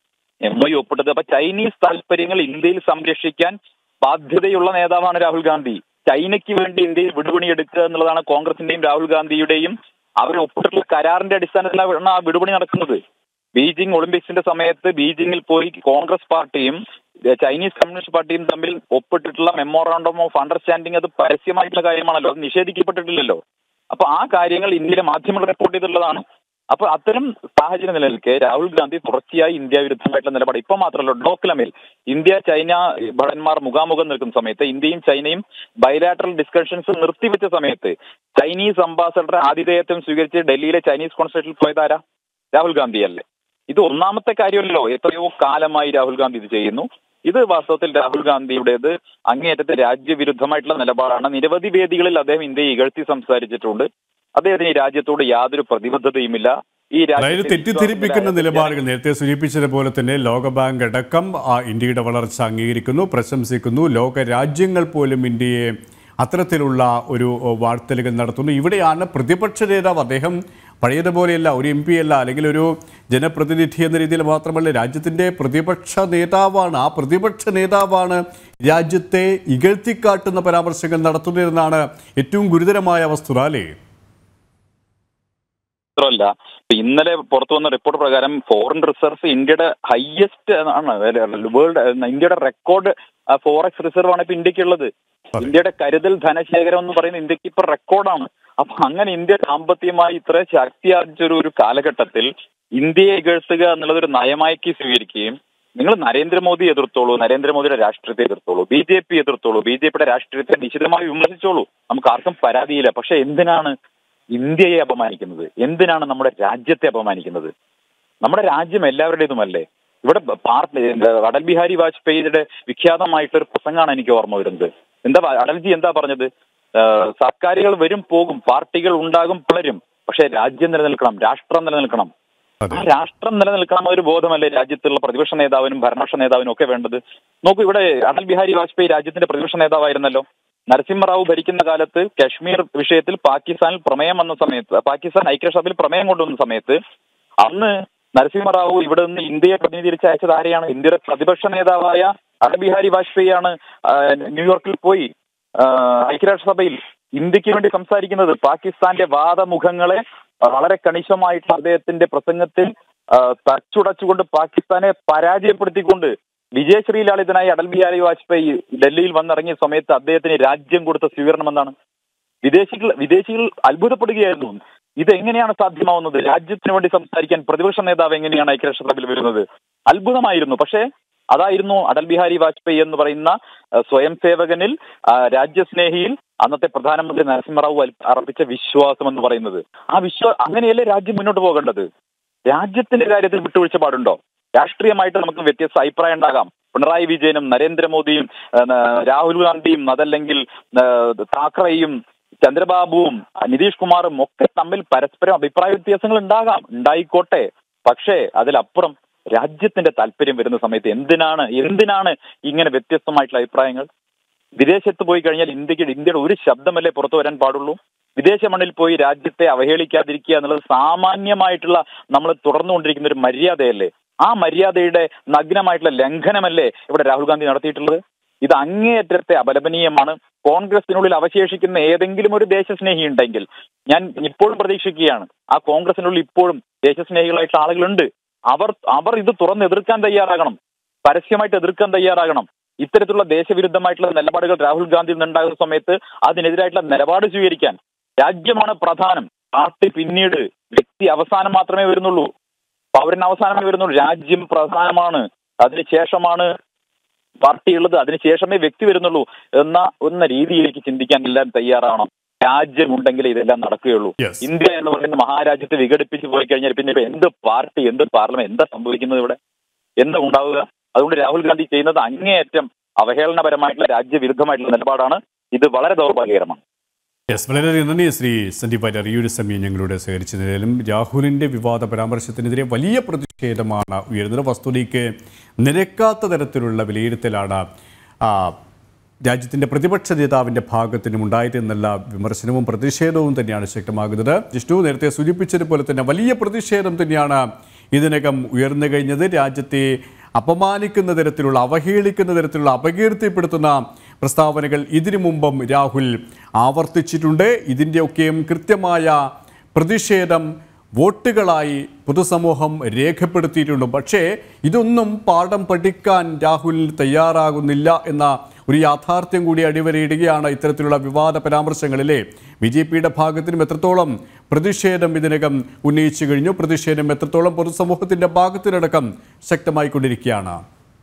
എം ഒ ഒപ്പിട്ടത് അപ്പൊ ചൈനീസ് താല്പര്യങ്ങൾ ഇന്ത്യയിൽ സംരക്ഷിക്കാൻ ബാധ്യതയുള്ള നേതാവാണ് രാഹുൽ ഗാന്ധി ചൈനയ്ക്ക് വേണ്ടി ഇന്ത്യയിൽ വിടുപണി എടുക്കുക എന്നുള്ളതാണ് കോൺഗ്രസിന്റെയും രാഹുൽ ഗാന്ധിയുടെയും അവർ ഒപ്പിട്ടിട്ടുള്ള കരാറിന്റെ അടിസ്ഥാനത്തിലാണ് ആ വിടുപണി നടക്കുന്നത് ബീജിംഗ് ഒളിമ്പിക്സിന്റെ സമയത്ത് ബീജിംഗിൽ പോയി കോൺഗ്രസ് പാർട്ടിയും ഏ, ചൈനീസ് കമ്മ്യൂണിസ്റ്റ് പാർട്ടിയും തമ്മിൽ ഒപ്പിട്ടിട്ടുള്ള മെമ്മോറാണ്ടം ഓഫ് അണ്ടർസ്റ്റാൻഡിംഗ് അത് പരസ്യമായിട്ടുള്ള കാര്യമാണല്ലോ അത് നിഷേധിക്കപ്പെട്ടിട്ടില്ലല്ലോ അപ്പൊ ആ കാര്യങ്ങൾ ഇന്ത്യയിലെ മാധ്യമങ്ങൾ റിപ്പോർട്ട് ചെയ്തിട്ടുള്ളതാണ് അപ്പൊ അത്തരം സാഹചര്യം നിലനിൽക്കെ രാഹുൽ ഗാന്ധി തുടർച്ചയായി ഇന്ത്യ വിരുദ്ധമായിട്ടുള്ള നിലപാട് ഇപ്പൊ മാത്രമല്ല ഡോക്ലമിൽ ഇന്ത്യ ചൈന ഭടന്മാർ മുഖാമുഖം നിൽക്കുന്ന സമയത്ത് ഇന്ത്യയും ചൈനയും ബൈലാറ്ററൽ ഡിസ്കഷൻസ് നിർത്തിവെച്ച സമയത്ത് ചൈനീസ് അംബാസഡർ ആതിഥേയത്വം സ്വീകരിച്ച് ഡൽഹിയിലെ ചൈനീസ് കോൺസുലേറ്റിൽ പോയതാരാ രാഹുൽ ഗാന്ധിയല്ലേ ഇത് ഒന്നാമത്തെ കാര്യമല്ലോ എത്രയോ കാലമായി രാഹുൽ ഗാന്ധി ഇത് ചെയ്യുന്നു ഇത് വാസ്തവത്തിൽ രാഹുൽ ഗാന്ധിയുടേത് അങ്ങേയറ്റത്തെ രാജ്യവിരുദ്ധമായിട്ടുള്ള നിലപാടാണ് നിരവധി വേദികളിൽ അദ്ദേഹം ഇന്ത്യയെ ഇകഴ്ത്തി സംസാരിച്ചിട്ടുണ്ട് അദ്ദേഹത്തിന് ഈ രാജ്യത്തോട് യാതൊരു പ്രതിബദ്ധതയുമില്ല ഈ അതായത് രാജ്യത്തെ തെറ്റിദ്ധരിപ്പിക്കുന്ന വിശ്വാസത്തിലായ നിലപാടുകൾ നേരത്തെ സൂചിപ്പിച്ചതുപോലെ തന്നെ ലോകബാങ്ക് അടക്കം ആ ഇന്ത്യയുടെ വളർച്ച അംഗീകരിക്കുന്നു പ്രശംസിക്കുന്നു ലോക രാജ്യങ്ങൾ പോലും ഇന്ത്യയെ അത്തരത്തിലുള്ള ഒരു ഓ, വാഴ്ത്തലുകൾ നടത്തുന്നു ഇവിടെയാണ് പ്രതിപക്ഷ നേതാവ് അദ്ദേഹം പഴയതുപോലെയല്ല ഒരു എം പി അല്ല അല്ലെങ്കിൽ ഒരു ജനപ്രതിനിധി എന്ന രീതിയിൽ മാത്രമല്ല രാജ്യത്തിൻ്റെ പ്രതിപക്ഷ നേതാവാണ് ആ പ്രതിപക്ഷ നേതാവാണ് രാജ്യത്തെ ഇകഴ്ത്തിക്കാട്ടുന്ന പരാമർശങ്ങൾ നടത്തുന്നതെന്നാണ് ഏറ്റവും ഗുരുതരമായ വസ്തുത അല്ലേ മാത്രമല്ല ഇപ്പൊ ഇന്നലെ പുറത്തു വന്ന റിപ്പോർട്ട് പ്രകാരം ഫോറിൻ റിസർവ്സ് ഇന്ത്യയുടെ ഹയസ്റ്റ് ആണ് വേൾഡ് ഇന്ത്യയുടെ റെക്കോർഡ് ഫോറക്സ് റിസർവ് ആണ് ഇപ്പൊ ഇന്ത്യക്കുള്ളത് ഇന്ത്യയുടെ കരുതൽ ധനശേഖരം എന്ന് പറയുന്നത് ഇന്ത്യക്ക് ഇപ്പൊ റെക്കോർഡാണ് അപ്പൊ അങ്ങനെ ഇന്ത്യ സാമ്പത്തികമായി ഇത്ര ശക്തി ആർജിച്ച ഒരു കാലഘട്ടത്തിൽ ഇന്ത്യയെ ഇകഴ്ത്തുക എന്നുള്ളത് ഒരു നയമാക്കി സ്വീകരിക്കുകയും നിങ്ങൾ നരേന്ദ്രമോദി എതിർത്തോളൂ നരേന്ദ്രമോദിയുടെ രാഷ്ട്രീയത്തെ എതിർത്തോളൂ B J P എതിർത്തോളൂ B J പിയുടെ രാഷ്ട്രീയത്തെ നിശിതമായി വിമർശിച്ചോളൂ നമുക്ക് ആർക്കും പരാതിയില്ല പക്ഷെ എന്തിനാണ് ഇന്ത്യയെ അപമാനിക്കുന്നത് എന്തിനാണ് നമ്മുടെ രാജ്യത്തെ അപമാനിക്കുന്നത് നമ്മുടെ രാജ്യം എല്ലാവരുടേതുമല്ലേ ഇവിടെ പാർട്ടി അടൽ ബിഹാരി വാജ്പേയിയുടെ വിഖ്യാതമായിട്ടൊരു പ്രസംഗമാണ് എനിക്ക് ഓർമ്മ വരുന്നത് എന്താ പ- അടൽജി എന്താ പറഞ്ഞത് ആ, സർക്കാരുകൾ വരും പോകും പാർട്ടികൾ ഉണ്ടാകും പിളരും പക്ഷെ രാജ്യം നിലനിൽക്കണം രാഷ്ട്രം നിലനിൽക്കണം ആ രാഷ്ട്രം നിലനിൽക്കണം ഒരു ബോധമല്ലേ രാജ്യത്തുള്ള പ്രതിപക്ഷ നേതാവിനും ഭരണപക്ഷ നേതാവിനും ഒക്കെ വേണ്ടത് നോക്കൂ ഇവിടെ അടൽ ബിഹാരി വാജ്പേയി രാജ്യത്തിന്റെ പ്രതിപക്ഷ നേതാവായിരുന്നല്ലോ നരസിംഹറാവു ഭരിക്കുന്ന കാലത്ത് കശ്മീർ വിഷയത്തിൽ പാകിസ്ഥാനിൽ പ്രമേയം വന്ന സമയത്ത് പാകിസ്ഥാൻ ഐക്യരാഷ്ട്രത്തിൽ പ്രമേയം കൊണ്ടുവന്ന സമയത്ത് അന്ന് നരസിംഹറാവു ഇവിടെ നിന്ന് ഇന്ത്യയെ പ്രതിനിധീകരിച്ച് അയച്ചത് ആരെയാണ് ഇന്ത്യയുടെ പ്രതിപക്ഷ നേതാവായ അടൽ ബിഹാരി വാജ്പേയിയാണ് ആ, ന്യൂയോർക്കിൽ പോയി ആ, ഐക്യരാഷ്ട്രസഭയിൽ ഇന്ത്യക്ക് വേണ്ടി സംസാരിക്കുന്നത് പാകിസ്ഥാന്റെ വാദമുഖങ്ങളെ വളരെ കണിശമായിട്ട് അദ്ദേഹത്തിന്റെ പ്രസംഗത്തിൽ ആ, തച്ചുടച്ചുകൊണ്ട് പാകിസ്ഥാനെ പരാജയപ്പെടുത്തിക്കൊണ്ട് വിജയശ്രീലാളിതനായി അടൽ ബിഹാരി വാജ്പേയി ഡൽഹിയിൽ വന്നിറങ്ങിയ സമയത്ത് അദ്ദേഹത്തിന് രാജ്യം കൊടുത്ത സ്വീകരണം എന്താണ് വിദേശികൾ വിദേശികൾ അത്ഭുതപ്പെടുകയായിരുന്നു ഇതെങ്ങനെയാണ് സാധ്യമാവുന്നത് രാജ്യത്തിന് വേണ്ടി സംസാരിക്കാൻ പ്രതിപക്ഷ നേതാവ് എങ്ങനെയാണ് ഐക്യരാഷ്ട്രസഭയിൽ വരുന്നത് അത്ഭുതമായിരുന്നു പക്ഷേ അതായിരുന്നു അടൽ ബിഹാരി വാജ്പേയി എന്ന് പറയുന്ന ആ, സ്വയം സേവകനിൽ ആ, രാജ്യസ്നേഹിയിൽ അന്നത്തെ പ്രധാനമന്ത്രി നരസിംഹറാവു അൽ- അർപ്പിച്ച വിശ്വാസം എന്ന് പറയുന്നത് ആ വിശ്വാ അങ്ങനെയല്ലേ രാജ്യം മുന്നോട്ട് പോകേണ്ടത് രാജ്യത്തിന്റെ കാര്യത്തിൽ വിട്ടുവീഴ്ച പാടുണ്ടോ രാഷ്ട്രീയമായിട്ട് നമുക്ക് വ്യത്യസ്ത അഭിപ്രായം ഉണ്ടാകാം പിണറായി വിജയനും നരേന്ദ്രമോദിയും ആ, ന- രാഹുൽ ഗാന്ധിയും അതല്ലെങ്കിൽ ആ, താക്കറെയും ചന്ദ്രബാബുവും ആ, നിതീഷ് കുമാറും ഒക്കെ തമ്മിൽ പരസ്പരം അഭിപ്രായ വ്യത്യാസങ്ങൾ ഉണ്ടാകാം ഉണ്ടായിക്കോട്ടെ പക്ഷേ അതിലപ്പുറം രാജ്യത്തിന്റെ താല്പര്യം വരുന്ന സമയത്ത് എന്തിനാണ് എന്തിനാണ് ഇങ്ങനെ വ്യത്യസ്തമായിട്ടുള്ള അഭിപ്രായങ്ങൾ വിദേശത്ത് പോയി കഴിഞ്ഞാൽ ഇന്ത്യക്ക് ഇന്ത്യയുടെ ഒരു ശബ്ദമല്ലേ പുറത്തു വരാൻ പാടുള്ളൂ വിദേശ മണ്ണിൽ പോയി രാജ്യത്തെ അവഹേളിക്കാതിരിക്കുക എന്നുള്ളത് സാമാന്യമായിട്ടുള്ള നമ്മൾ തുടർന്നുകൊണ്ടിരിക്കുന്ന ഒരു മര്യാദയല്ലേ ആ മര്യാദയുടെ നഗ്നമായിട്ടുള്ള ലംഘനമല്ലേ ഇവിടെ രാഹുൽ ഗാന്ധി നടത്തിയിട്ടുള്ളത് ഇത് അങ്ങേയറ്റത്തെ അപലപനീയമാണ് കോൺഗ്രസിനുള്ളിൽ അവശേഷിക്കുന്ന ഏതെങ്കിലും ഒരു ദേശസ്നേഹി ഉണ്ടെങ്കിൽ ഞാൻ ഇപ്പോഴും പ്രതീക്ഷിക്കുകയാണ് ആ കോൺഗ്രസിനുള്ളിൽ ഇപ്പോഴും ദേശസ്നേഹികളായിട്ടുള്ള ആളുകളുണ്ട് അവർ അവർ ഇത് തുറന്ന് എതിർക്കാൻ തയ്യാറാകണം പരസ്യമായിട്ട് എതിർക്കാൻ തയ്യാറാകണം ഇത്തരത്തിലുള്ള ദേശവിരുദ്ധമായിട്ടുള്ള നിലപാടുകൾ രാഹുൽ ഗാന്ധിയിൽ നിന്നുണ്ടാകുന്ന സമയത്ത് അതിനെതിരായിട്ടുള്ള നിലപാട് സ്വീകരിക്കാൻ രാജ്യമാണ് പ്രധാനം പാർട്ടി പിന്നീട് വ്യക്തി അവസാനം മാത്രമേ വരുന്നുള്ളൂ പൗരൻ അവസാനമേ വരുന്നുള്ളൂ രാജ്യം പ്രധാനമാണ് അതിനുശേഷമാണ് പാർട്ടി ഉള്ളത് അതിനുശേഷമേ വ്യക്തി വരുന്നുള്ളൂ എന്ന എന്ന രീതിയിലേക്ക് ചിന്തിക്കാൻ എല്ലാം തയ്യാറാവണം രാജ്യമുണ്ടെങ്കിലേ ഇതെല്ലാം നടക്കുകയുള്ളൂ Yes. ഇന്ത്യ എന്ന് പറയുന്ന മഹാരാജ്യത്തെ വിഘടിപ്പിച്ച് പോയി കഴിഞ്ഞാൽ പിന്നെ ഇപ്പൊ എന്ത് പാർട്ടി എന്ത് പാർലമെന്റ് എന്താ സംഭവിക്കുന്നത് ഇവിടെ എന്താ ഉണ്ടാവുക അതുകൊണ്ട് രാഹുൽ ഗാന്ധി ചെയ്യുന്നത് അങ്ങേയറ്റം അവഹേളനപരമായിട്ടുള്ള രാജ്യവിരുദ്ധമായിട്ടുള്ള നിലപാടാണ് ഇത് വളരെ ദൗർഭാഗ്യകരമാണ് യെസ് വളരെയധികം നന്ദി ശ്രീ സന്ദീപ് വാര്യർ ഈ ഒരു സമയം ഞങ്ങളോട് സഹകരിച്ചതിലും രാഹുലിൻ്റെ വിവാദ പരാമർശത്തിനെതിരെ വലിയ പ്രതിഷേധമാണ് ഉയരുന്നത് വസ്തുതയ്ക്ക് നിരക്കാത്ത തരത്തിലുള്ള വിലയിരുത്തലാണ് ആ, രാജ്യത്തിൻ്റെ പ്രതിപക്ഷ നേതാവിൻ്റെ ഭാഗത്തിനും ഉണ്ടായിരുന്നുള്ള വിമർശനവും പ്രതിഷേധവും തന്നെയാണ് ശക്തമാകുന്നത് ജിഷ്ണു നേരത്തെ സൂചിപ്പിച്ചതുപോലെ തന്നെ വലിയ പ്രതിഷേധം തന്നെയാണ് ഇതിനകം ഉയർന്നു കഴിഞ്ഞത് രാജ്യത്തെ അപമാനിക്കുന്ന തരത്തിലുള്ള അവഹേളിക്കുന്ന തരത്തിലുള്ള അപകീർത്തിപ്പെടുത്തുന്ന പ്രസ്താവനകൾ ഇതിനു മുമ്പും രാഹുൽ ആവർത്തിച്ചിട്ടുണ്ട് ഇതിൻ്റെയൊക്കെയും കൃത്യമായ പ്രതിഷേധം വോട്ടുകളായി പൊതുസമൂഹം രേഖപ്പെടുത്തിയിട്ടുണ്ട് പക്ഷേ ഇതൊന്നും പാഠം പഠിക്കാൻ രാഹുൽ തയ്യാറാകുന്നില്ല എന്ന ഒരു യാഥാർത്ഥ്യം കൂടി അടിവരയിടുകയാണ് ഇത്തരത്തിലുള്ള വിവാദ പരാമർശങ്ങളിലെ ബി ജെ പിയുടെ ഭാഗത്തിനും എത്രത്തോളം പ്രതിഷേധം ഇതിനകം ഉന്നയിച്ചു കഴിഞ്ഞു പ്രതിഷേധം എത്രത്തോളം പൊതുസമൂഹത്തിൻ്റെ ഭാഗത്തിനടക്കം ശക്തമായിക്കൊണ്ടിരിക്കുകയാണ്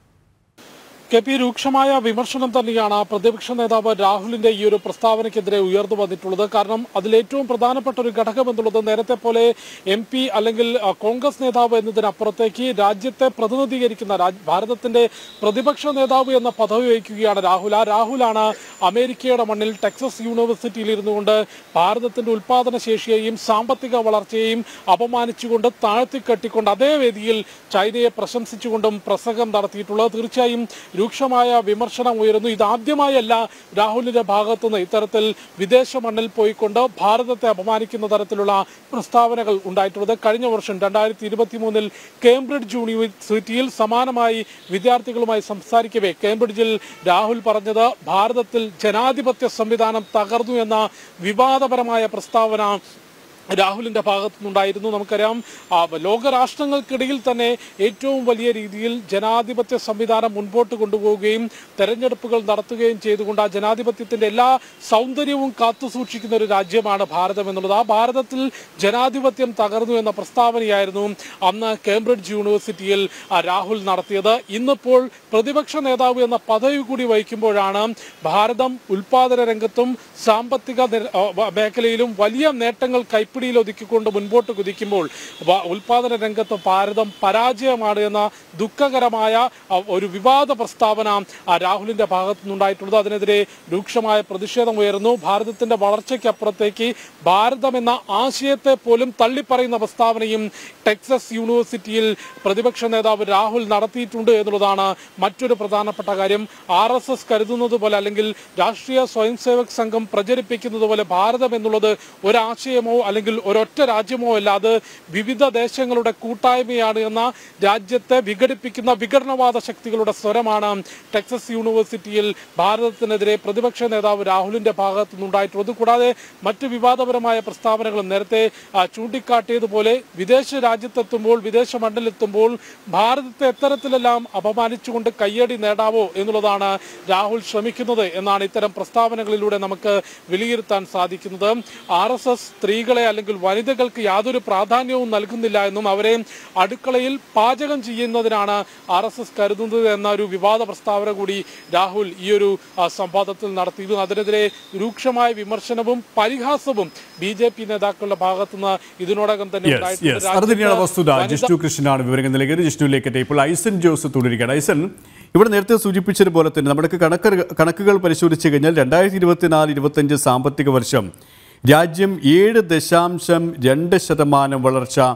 കെ പി രൂക്ഷമായ വിമർശനം തന്നെയാണ് പ്രതിപക്ഷ നേതാവ് രാഹുലിന്റെ ഈ ഒരു പ്രസ്താവനയ്ക്കെതിരെ ഉയർന്നു വന്നിട്ടുള്ളത് കാരണം അതിലേറ്റവും പ്രധാനപ്പെട്ട ഒരു ഘടകം എന്നുള്ളത് നേരത്തെ പോലെ എം പി അല്ലെങ്കിൽ ആ, കോൺഗ്രസ് നേതാവ് എന്നതിനപ്പുറത്തേക്ക് രാജ്യത്തെ പ്രതിനിധീകരിക്കുന്ന രാജ്- ഭാരതത്തിന്റെ പ്രതിപക്ഷ നേതാവ് എന്ന പദവി വഹിക്കുകയാണ് രാഹുൽ ആ രാഹുലാണ് അമേരിക്കയുടെ മണ്ണിൽ ടെക്സസ് യൂണിവേഴ്സിറ്റിയിൽ ഇരുന്നുകൊണ്ട് ഭാരതത്തിന്റെ ഉൽപാദന ശേഷിയെയും സാമ്പത്തിക വളർച്ചയെയും അപമാനിച്ചുകൊണ്ട് താഴ്ത്തിക്കെട്ടിക്കൊണ്ട് അതേ വേദിയിൽ ചൈനയെ പ്രശംസിച്ചുകൊണ്ടും പ്രസംഗം നടത്തിയിട്ടുള്ളത് തീർച്ചയായും രൂക്ഷമായ വിമർശനം ഉയരുന്നു ഇതാദ്യമായല്ല രാഹുലിന്റെ ഭാഗത്തുനിന്ന് ഇത്തരത്തിൽ വിദേശ മണ്ണിൽ പോയിക്കൊണ്ട് ഭാരതത്തെ അപമാനിക്കുന്ന തരത്തിലുള്ള പ്രസ്താവനകൾ ഉണ്ടായിട്ടുള്ളത് കഴിഞ്ഞ വർഷം രണ്ടായിരത്തി ഇരുപത്തി മൂന്നിൽ കേംബ്രിഡ്ജ് യൂണിവേഴ്സിറ്റിയിൽ സമാനമായി വിദ്യാർത്ഥികളുമായി സംസാരിക്കവേ കേംബ്രിഡ്ജിൽ രാഹുൽ പറഞ്ഞത് ഭാരതത്തിൽ ജനാധിപത്യ സംവിധാനം തകർന്നു എന്ന വിവാദപരമായ പ്രസ്താവന രാഹുലിന്റെ ഭാഗത്തു നിന്നുണ്ടായിരുന്നു നമുക്കറിയാം ആ, ലോകരാഷ്ട്രങ്ങൾക്കിടയിൽ തന്നെ ഏറ്റവും വലിയ രീതിയിൽ ജനാധിപത്യ സംവിധാനം മുൻപോട്ട് കൊണ്ടുപോവുകയും തെരഞ്ഞെടുപ്പുകൾ നടത്തുകയും ചെയ്തുകൊണ്ട് ആ ജനാധിപത്യത്തിന്റെ എല്ലാ സൗന്ദര്യവും കാത്തു സൂക്ഷിക്കുന്ന ഒരു രാജ്യമാണ് ഭാരതം എന്നുള്ളത് ആ ഭാരതത്തിൽ ജനാധിപത്യം തകർന്നു എന്ന പ്രസ്താവനയായിരുന്നു അന്ന് കേംബ്രിഡ്ജ് യൂണിവേഴ്സിറ്റിയിൽ ആ, രാഹുൽ നടത്തിയത് ഇന്നിപ്പോൾ പ്രതിപക്ഷ നേതാവ് എന്ന പദവി കൂടി വഹിക്കുമ്പോഴാണ് ഭാരതം ഉൽപാദന രംഗത്തും സാമ്പത്തിക നിര- ആ, വ- മേഖലയിലും വലിയ നേട്ടങ്ങൾ കൈപ്പിടിയിൽ ഒതുക്കിക്കൊണ്ട് മുൻപോട്ട് കുതിക്കുമ്പോൾ വ- ഉൽപാദന രംഗത്ത് ഭാരതം പരാജയമാണ് എന്ന ദുഃഖകരമായ ആ, ഒരു വിവാദ പ്രസ്താവന ആ, രാഹുലിന്റെ ഭാഗത്തു നിന്നുണ്ടായിട്ടുള്ളത് അതിനെതിരെ രൂക്ഷമായ പ്രതിഷേധം ഉയർന്നു ഭാരതത്തിന്റെ വളർച്ചയ്ക്കപ്പുറത്തേക്ക് ഭാരതം എന്ന ആശയത്തെ പോലും തള്ളിപ്പറയുന്ന പ്രസ്താവനയും ടെക്സസ് യൂണിവേഴ്സിറ്റിയിൽ പ്രതിപക്ഷ നേതാവ് രാഹുൽ നടത്തിയിട്ടുണ്ട് എന്നുള്ളതാണ് മറ്റൊരു പ്രധാനപ്പെട്ട കാര്യം ആർ എസ് എസ് കരുതുന്നത് പോലെ അല്ലെങ്കിൽ രാഷ്ട്രീയ സ്വയം സേവക് സംഘം പ്രചരിപ്പിക്കുന്നത് പോലെ ഭാരതം എന്നുള്ളത് ഒരാശയമോ അല്ലെങ്കിൽ ഒരൊറ്റ രാജ്യമോ അല്ല അത് വിവിധ ദേശങ്ങളുടെ കൂട്ടായ്മയാണ് എന്ന രാജ്യത്തെ വിഘടിപ്പിക്കുന്ന വിഘടനവാദ ശക്തികളുടെ സ്വരമാണ് ടെക്സസ് യൂണിവേഴ്സിറ്റിയിൽ ഭാരതത്തിനെതിരെ പ്രതിപക്ഷ നേതാവ് രാഹുലിന്റെ ഭാഗത്തു നിന്നുണ്ടായിട്ടുള്ളത് കൂടാതെ മറ്റ് വിവാദപരമായ പ്രസ്താവനകളും നേരത്തെ ആ, ചൂണ്ടിക്കാട്ടിയതുപോലെ വിദേശ രാജ്യത്തെത്തുമ്പോൾ വിദേശ മണ്ണിലെത്തുമ്പോൾ ഭാരതത്തെ എത്തരത്തിലെല്ലാം അപമാനിച്ചുകൊണ്ട് കയ്യടി നേടാവോ എന്നുള്ളതാണ് രാഹുൽ ശ്രമിക്കുന്നത് എന്നാണ് ഇത്തരം പ്രസ്താവനകളിലൂടെ നമുക്ക് വിലയിരുത്താൻ സാധിക്കുന്നത് ആർ എസ് എസ് സ്ത്രീകളെ അല്ലെങ്കിൽ വനിതകൾക്ക് യാതൊരു പ്രാധാന്യവും നൽകുന്നില്ല എന്നും അവരെ അടുക്കളയിൽ പാചകം ചെയ്യുന്നതിനാണ് ആർ എസ് എസ് കരുതുന്നത് എന്ന ഒരു വിവാദ പ്രസ്താവന കൂടി രാഹുൽ ഈ ഒരു ആ, സംവാദത്തിൽ നടത്തിയിരുന്നു അതിനെതിരെ രൂക്ഷമായ വിമർശനവും പരിഹാസവും ബി ജെ പി നേതാക്കളുടെ ഭാഗത്തുനിന്ന് ഇതിനോടകം തന്നെ യെസ് ഉണ്ടായിട്ടുണ്ട്. യെസ് അത് തന്നെയാണ് രാജ്യത്ത് വസ്തുത വനിതാ- ജിഷ്ണു കൃഷ്ണനാണ് വിവരങ്ങൾ നൽകിയത് ജിഷ്ണുവിലേക്ക് ഇപ്പോൾ ഐസൻ ജോസ് തുടരുകയാണ് ഐസൻ ഇവിടെ നേരത്തെ സൂചിപ്പിച്ചതുപോലെ തന്നെ നമ്മുടെ കണക്ക് കണക്കുകൾ പരിശോധിച്ച് കഴിഞ്ഞാൽ രണ്ടായിരത്തി ഇരുപത്തിനാല് ഇരുപത്തഞ്ച് സാമ്പത്തിക വർഷം രാജ്യം ഏഴ് ദശാംശം രണ്ട് ശതമാനം വളർച്ച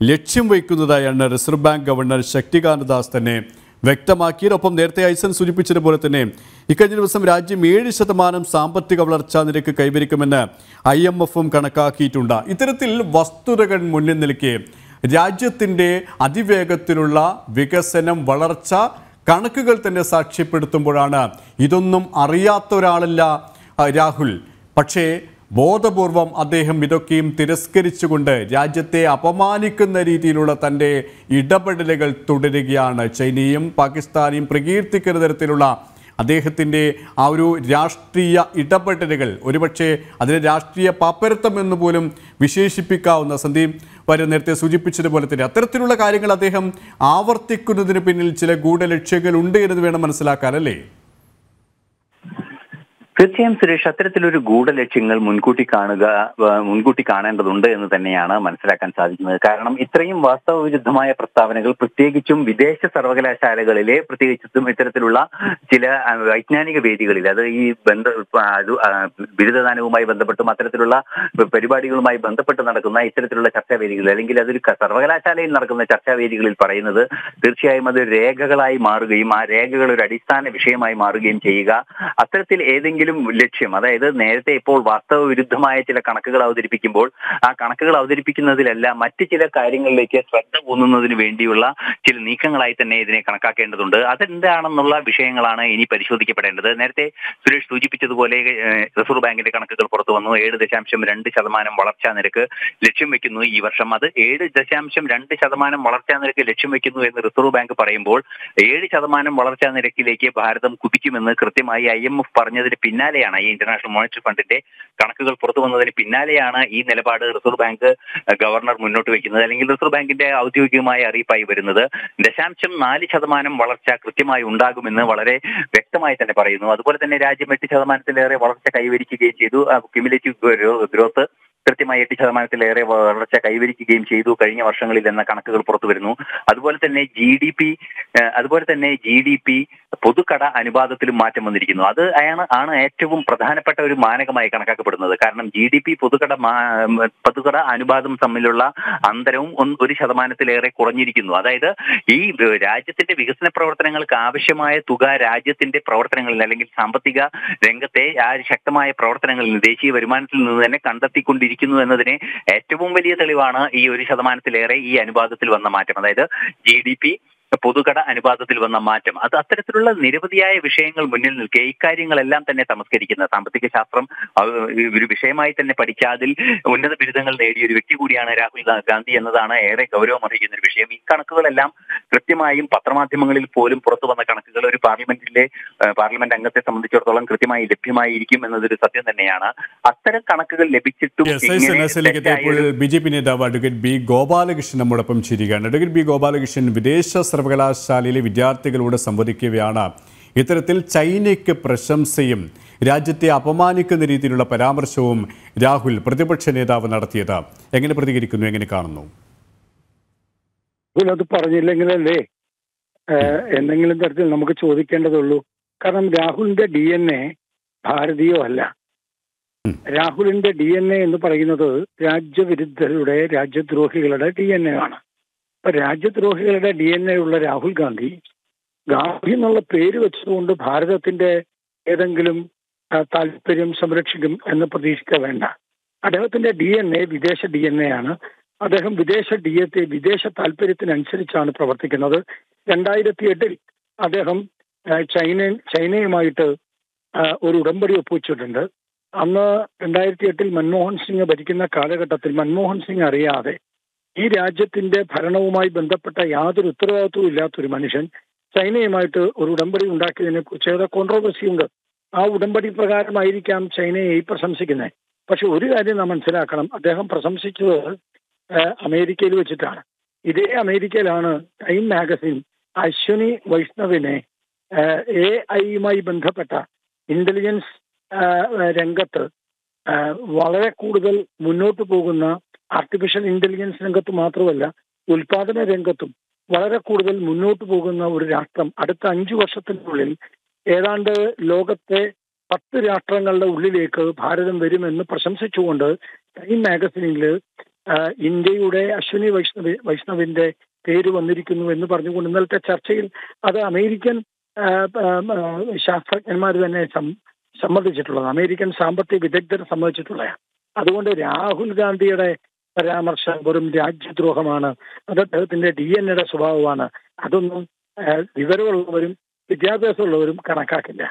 ലക്ഷ്യം വയ്ക്കുന്നതായാണ് reserve bank governor Shaktikanta Das തന്നെ വ്യക്തമാക്കിയത് ഒപ്പം നേരത്തെ ഐസൻ സൂചിപ്പിച്ചതുപോലെ തന്നെ ഇക്കഴിഞ്ഞ ദിവസം രാജ്യം ഏഴ് ശതമാനം സാമ്പത്തിക വളർച്ചാ നിരക്ക് കൈവരിക്കുമെന്ന് ഐ എം എഫും കണക്കാക്കിയിട്ടുണ്ട് ഇത്തരത്തിൽ വസ്തുതകൾ മുന്നിൽ നിൽക്കെ രാജ്യത്തിൻ്റെ അതിവേഗത്തിലുള്ള വികസനം വളർച്ച കണക്കുകൾ തന്നെ സാക്ഷ്യപ്പെടുത്തുമ്പോഴാണ് ഇതൊന്നും അറിയാത്ത ഒരാളല്ല ആ, രാഹുൽ പക്ഷേ ബോധപൂർവം അദ്ദേഹം ഇതൊക്കെയും തിരസ്കരിച്ചുകൊണ്ട് രാജ്യത്തെ അപമാനിക്കുന്ന രീതിയിലുള്ള തൻ്റെ ഇടപെടലുകൾ തുടരുകയാണ് ചൈനയും പാകിസ്ഥാനെയും പ്രകീർത്തിക്കുന്ന തരത്തിലുള്ള അദ്ദേഹത്തിൻ്റെ ആ ഒരു രാഷ്ട്രീയ ഇടപെടലുകൾ ഒരുപക്ഷെ അതിനെ രാഷ്ട്രീയ പാപ്പരത്വം എന്ന് പോലും വിശേഷിപ്പിക്കാവുന്ന സന്ദീപ് വരെ നേരത്തെ സൂചിപ്പിച്ചതുപോലെ തന്നെ അത്തരത്തിലുള്ള കാര്യങ്ങൾ അദ്ദേഹം ആവർത്തിക്കുന്നതിന് പിന്നിൽ ചില ഗൂഢലക്ഷ്യങ്ങൾ ഉണ്ട് എന്ന് വേണം മനസ്സിലാക്കാൻ അല്ലേ തീർച്ചയായും സുരേഷ് അത്തരത്തിലൊരു ഗൂഢലക്ഷ്യങ്ങൾ മുൻകൂട്ടി കാണുക ആ, മുൻകൂട്ടി കാണേണ്ടതുണ്ട് എന്ന് തന്നെയാണ് മനസ്സിലാക്കാൻ സാധിക്കുന്നത് കാരണം ഇത്രയും വാസ്തവവിരുദ്ധമായ പ്രസ്താവനകൾ പ്രത്യേകിച്ചും വിദേശ സർവകലാശാലകളിലെ പ്രത്യേകിച്ചും ഇത്തരത്തിലുള്ള ചില ആ, വൈജ്ഞാനിക വേദികളിൽ അത് ഈ ബന്ധ ആ, അത്, ആ, ബിരുദദാനവുമായി ബന്ധപ്പെട്ടും അത്തരത്തിലുള്ള പരിപാടികളുമായി ബന്ധപ്പെട്ട് നടക്കുന്ന ഇത്തരത്തിലുള്ള ചർച്ചാവേദികൾ അല്ലെങ്കിൽ അതൊരു ക- സർവകലാശാലയിൽ നടക്കുന്ന ചർച്ചാവേദികളിൽ പറയുന്നത് തീർച്ചയായും അത് രേഖകളായി മാറുകയും ആ രേഖകൾ ഒരു അടിസ്ഥാന വിഷയമായി മാറുകയും ചെയ്യുക അത്തരത്തിൽ ഏതെങ്കിലും ലക്ഷ്യം അതായത് നേരത്തെ ഇപ്പോൾ വാസ്തവ വിരുദ്ധമായ ചില കണക്കുകൾ അവതരിപ്പിക്കുമ്പോൾ ആ കണക്കുകൾ അവതരിപ്പിക്കുന്നതിലല്ല മറ്റ് ചില കാര്യങ്ങളിലേക്ക് ശ്രദ്ധ ഊന്നുന്നതിന് വേണ്ടിയുള്ള ചില നീക്കങ്ങളായി തന്നെ ഇതിനെ കണക്കാക്കേണ്ടതുണ്ട് അതെന്താണെന്നുള്ള വിഷയങ്ങളാണ് ഇനി പരിശോധിക്കപ്പെടേണ്ടത് നേരത്തെ സുരേഷ് സൂചിപ്പിച്ചതുപോലെ ഏഹ്, റിസർവ് ബാങ്കിന്റെ കണക്കുകൾ പുറത്തു വന്നു ഏഴ് ദശാംശം രണ്ട് ശതമാനം വളർച്ചാ നിരക്ക് ലക്ഷ്യം വെക്കുന്നു ഈ വർഷം അത് ഏഴ് ദശാംശം രണ്ട് ശതമാനം വളർച്ചാ നിരക്ക് ലക്ഷ്യം വെക്കുന്നു എന്ന് റിസർവ് ബാങ്ക് പറയുമ്പോൾ ഏഴ് ശതമാനം വളർച്ചാ നിരക്കിലേക്ക് ഭാരതം കുതിക്കുമെന്ന് കൃത്യമായി ഐ എം എഫ് പറഞ്ഞതിന് പിന്നാലെയാണ് ഈ ഇന്റർനാഷണൽ മോണിറ്ററി ഫണ്ടിന്റെ കണക്കുകൾ പുറത്തു വന്നതിന് പിന്നാലെയാണ് ഈ നിലപാട് റിസർവ് ബാങ്ക് ഗവർണർ മുന്നോട്ട് വെക്കുന്നത് അല്ലെങ്കിൽ റിസർവ് ബാങ്കിന്റെ ഔദ്യോഗികമായ അറിയിപ്പായി വരുന്നത് ദശാംശം നാല് ശതമാനം വളർച്ച കൃത്യമായി ഉണ്ടാകുമെന്ന് വളരെ വ്യക്തമായി തന്നെ പറയുന്നു അതുപോലെ തന്നെ രാജ്യം എട്ട് ശതമാനത്തിലേറെ വളർച്ച കൈവരിക്കുകയും ചെയ്തു ക്യുമുലേറ്റീവ് ഗ്രോത്ത് കൃത്യമായി എട്ട് ശതമാനത്തിലേറെ വളർച്ച കൈവരിക്കുകയും ചെയ്തു കഴിഞ്ഞ വർഷങ്ങളിൽ എന്ന കണക്കുകൾ പുറത്തു വരുന്നു അതുപോലെ തന്നെ ജി ഡി പി അതുപോലെ തന്നെ ജി ഡി പി പൊതുകട അനുപാതത്തിലും മാറ്റം വന്നിരിക്കുന്നു അത് ആണ് ആണ് ഏറ്റവും പ്രധാനപ്പെട്ട ഒരു മാനകമായി കണക്കാക്കപ്പെടുന്നത് കാരണം ജി ഡി പി പൊതുകട മാ- പൊതുകട അനുപാതം തമ്മിലുള്ള അന്തരവും ഒന്ന് ഒരു ശതമാനത്തിലേറെ കുറഞ്ഞിരിക്കുന്നു അതായത് ഈ രാജ്യത്തിന്റെ വികസന പ്രവർത്തനങ്ങൾക്ക് ആവശ്യമായ തുക രാജ്യത്തിന്റെ പ്രവർത്തനങ്ങളിൽ അല്ലെങ്കിൽ സാമ്പത്തിക രംഗത്തെ ആ ശക്തമായ പ്രവർത്തനങ്ങളിൽ നിന്ന് ദേശീയ വരുമാനത്തിൽ നിന്ന് തന്നെ കണ്ടെത്തിക്കൊണ്ടിരിക്കുന്നു എന്നതിന് ഏറ്റവും വലിയ തെളിവാണ് ഈ ഒരു ശതമാനത്തിലേറെ ഈ അനുപാതത്തിൽ വന്ന മാറ്റം അതായത് ജി ഡി പി പൊതുകട അനുപാതത്തിൽ വന്ന മാറ്റം അത് അത്തരത്തിലുള്ള നിരവധിയായ വിഷയങ്ങൾ മുന്നിൽ നിൽക്കെ ഇക്കാര്യങ്ങളെല്ലാം തന്നെ തമസ്കരിക്കുന്ന സാമ്പത്തിക ശാസ്ത്രം അത് ഒരു വിഷയമായി തന്നെ പഠിച്ച അതിൽ ഉന്നത ബിരുദങ്ങൾ നേടിയ ഒരു വ്യക്തി കൂടിയാണ് രാഹുൽ ഗാന്ധി എന്നതാണ് ഏറെ ഗൗരവമർഹിക്കുന്ന ഒരു വിഷയം ഈ കണക്കുകളെല്ലാം കൃത്യമായും പത്രമാധ്യമങ്ങളിൽ പോലും പുറത്തു വന്ന കണക്കുകൾ ഒരു പാർലമെന്റിലെ ഏഹ്, പാർലമെന്റ് അംഗത്തെ സംബന്ധിച്ചിടത്തോളം കൃത്യമായി ലഭ്യമായിരിക്കും എന്നതൊരു സത്യം തന്നെയാണ് അത്തരം കണക്കുകൾ ലഭിച്ചിട്ടും എസ് ഐ ഇങ്ങനെ സെനസിലേക്ക് തെറ്റായ ഇപ്പോൾ ഒരു- ബി ജെ പി നേതാവ് അഡ്വക്കേറ്റ് ബി ഗോപാലകൃഷ്ണൻ നമ്മോടൊപ്പം ചേരുകയാണ് അഡ്വക്കേറ്റ് ബി ഗോപാലകൃഷ്ണൻ വിദേശ സർവകലാശാലയിലെ വിദ്യാർത്ഥികളോട് സംവദിക്കുകയാണ് ഇത്തരത്തിൽ ചൈനയ്ക്ക് പ്രശംസയും രാജ്യത്തെ അപമാനിക്കുന്ന രീതിയിലുള്ള പരാമർശവും രാഹുൽ പ്രതിപക്ഷ നേതാവ് നടത്തിയത് എങ്ങനെ പ്രതികരിക്കുന്നു എങ്ങനെ കാണുന്നു രാഹുൽ അത് പറഞ്ഞില്ലെങ്കിലല്ലേ ഏഹ്, എന്തെങ്കിലും തരത്തിൽ നമുക്ക് ചോദിക്കേണ്ടതുള്ളൂ കാരണം രാഹുലിന്റെ ഡി എൻ എ ഭാരതീയോ അല്ല ഉം. രാഹുലിന്റെ ഡി എൻ എ എന്ന് പറയുന്നത് രാജ്യവിരുദ്ധരുടെ രാജ്യദ്രോഹികളുടെ ഡി എൻ എ ആണ് അപ്പൊ രാജ്യദ്രോഹികളുടെ ഡി എൻ എ ഉള്ള രാഹുൽ ഗാന്ധി ഗാന്ധി എന്നുള്ള പേര് വെച്ചതുകൊണ്ട് ഭാരതത്തിന്റെ ഏതെങ്കിലും ആ, താല്പര്യം സംരക്ഷിക്കും എന്ന് പ്രതീക്ഷിക്കുക വേണ്ട അദ്ദേഹത്തിന്റെ ഡി എൻ എ വിദേശ ഡി എൻ എ ആണ് അദ്ദേഹം വിദേശ ഡി എ വിദേശ താല്പര്യത്തിനനുസരിച്ചാണ് പ്രവർത്തിക്കുന്നത് രണ്ടായിരത്തി എട്ടിൽ അദ്ദേഹം ആ, ചൈന ചൈനയുമായിട്ട് ആ, ഒരു ഉടമ്പടി ഒപ്പുവെച്ചിട്ടുണ്ട് അന്ന് രണ്ടായിരത്തി എട്ടിൽ മൻമോഹൻ സിംഗ് ഭരിക്കുന്ന കാലഘട്ടത്തിൽ മൻമോഹൻ സിംഗ് അറിയാതെ ഈ രാജ്യത്തിന്റെ ഭരണവുമായി ബന്ധപ്പെട്ട യാതൊരു ഉത്തരവാദിത്വവും ഇല്ലാത്തൊരു മനുഷ്യൻ ചൈനയുമായിട്ട് ഒരു ഉടമ്പടി ഉണ്ടാക്കിയതിനെ കുറിച്ച് ഏറെ കോൺട്രോവേഴ്സി ഉണ്ട് ആ ഉടമ്പടി പ്രകാരമായിരിക്കാം ചൈനയെ ഈ പ്രശംസിക്കുന്നത് പക്ഷെ ഒരു കാര്യം നാം മനസ്സിലാക്കണം അദ്ദേഹം പ്രശംസിച്ചത് ഏഹ്, അമേരിക്കയിൽ വെച്ചിട്ടാണ് ഇതേ അമേരിക്കയിലാണ് ടൈം മാഗസിൻ അശ്വനി വൈഷ്ണവിനെ എ ഐയുമായി ബന്ധപ്പെട്ട ഇന്റലിജൻസ് രംഗത്ത് ഏഹ്, വളരെ കൂടുതൽ മുന്നോട്ട് പോകുന്ന ആർട്ടിഫിഷ്യൽ ഇന്റലിജൻസ് രംഗത്ത് മാത്രമല്ല ഉൽപാദന രംഗത്തും വളരെ കൂടുതൽ മുന്നോട്ട് പോകുന്ന ഒരു രാഷ്ട്രം അടുത്ത അഞ്ചു വർഷത്തിനുള്ളിൽ ഏതാണ്ട് ലോകത്തെ പത്ത് രാഷ്ട്രങ്ങളുടെ ഉള്ളിലേക്ക് ഭാരതം വരുമെന്ന് പ്രശംസിച്ചുകൊണ്ട് ടൈം മാഗസിനിൽ ആ, ഇന്ത്യയുടെ അശ്വിനി വൈഷ്ണവ് വൈഷ്ണവിന്റെ പേര് വന്നിരിക്കുന്നു എന്ന് പറഞ്ഞുകൊണ്ട് ഇന്നലത്തെ ചർച്ചയിൽ അത് അമേരിക്കൻ ആ, ആ, ആ, ശാസ്ത്രജ്ഞന്മാർ തന്നെ സം- സമ്മതിച്ചിട്ടുള്ളത് അമേരിക്കൻ സാമ്പത്തിക വിദഗ്ധർ സമ്മതിച്ചിട്ടുള്ളതാണ് അതുകൊണ്ട് രാഹുൽ ഗാന്ധിയുടെ പരാമർശം വെറും രാജ്യദ്രോഹമാണ് അത് അദ്ദേഹത്തിന്റെ ഡി എൻ എയുടെ സ്വഭാവമാണ് അതൊന്നും ആ, വിവരമുള്ളവരും വിദ്യാഭ്യാസമുള്ളവരും കണക്കാക്കില്ല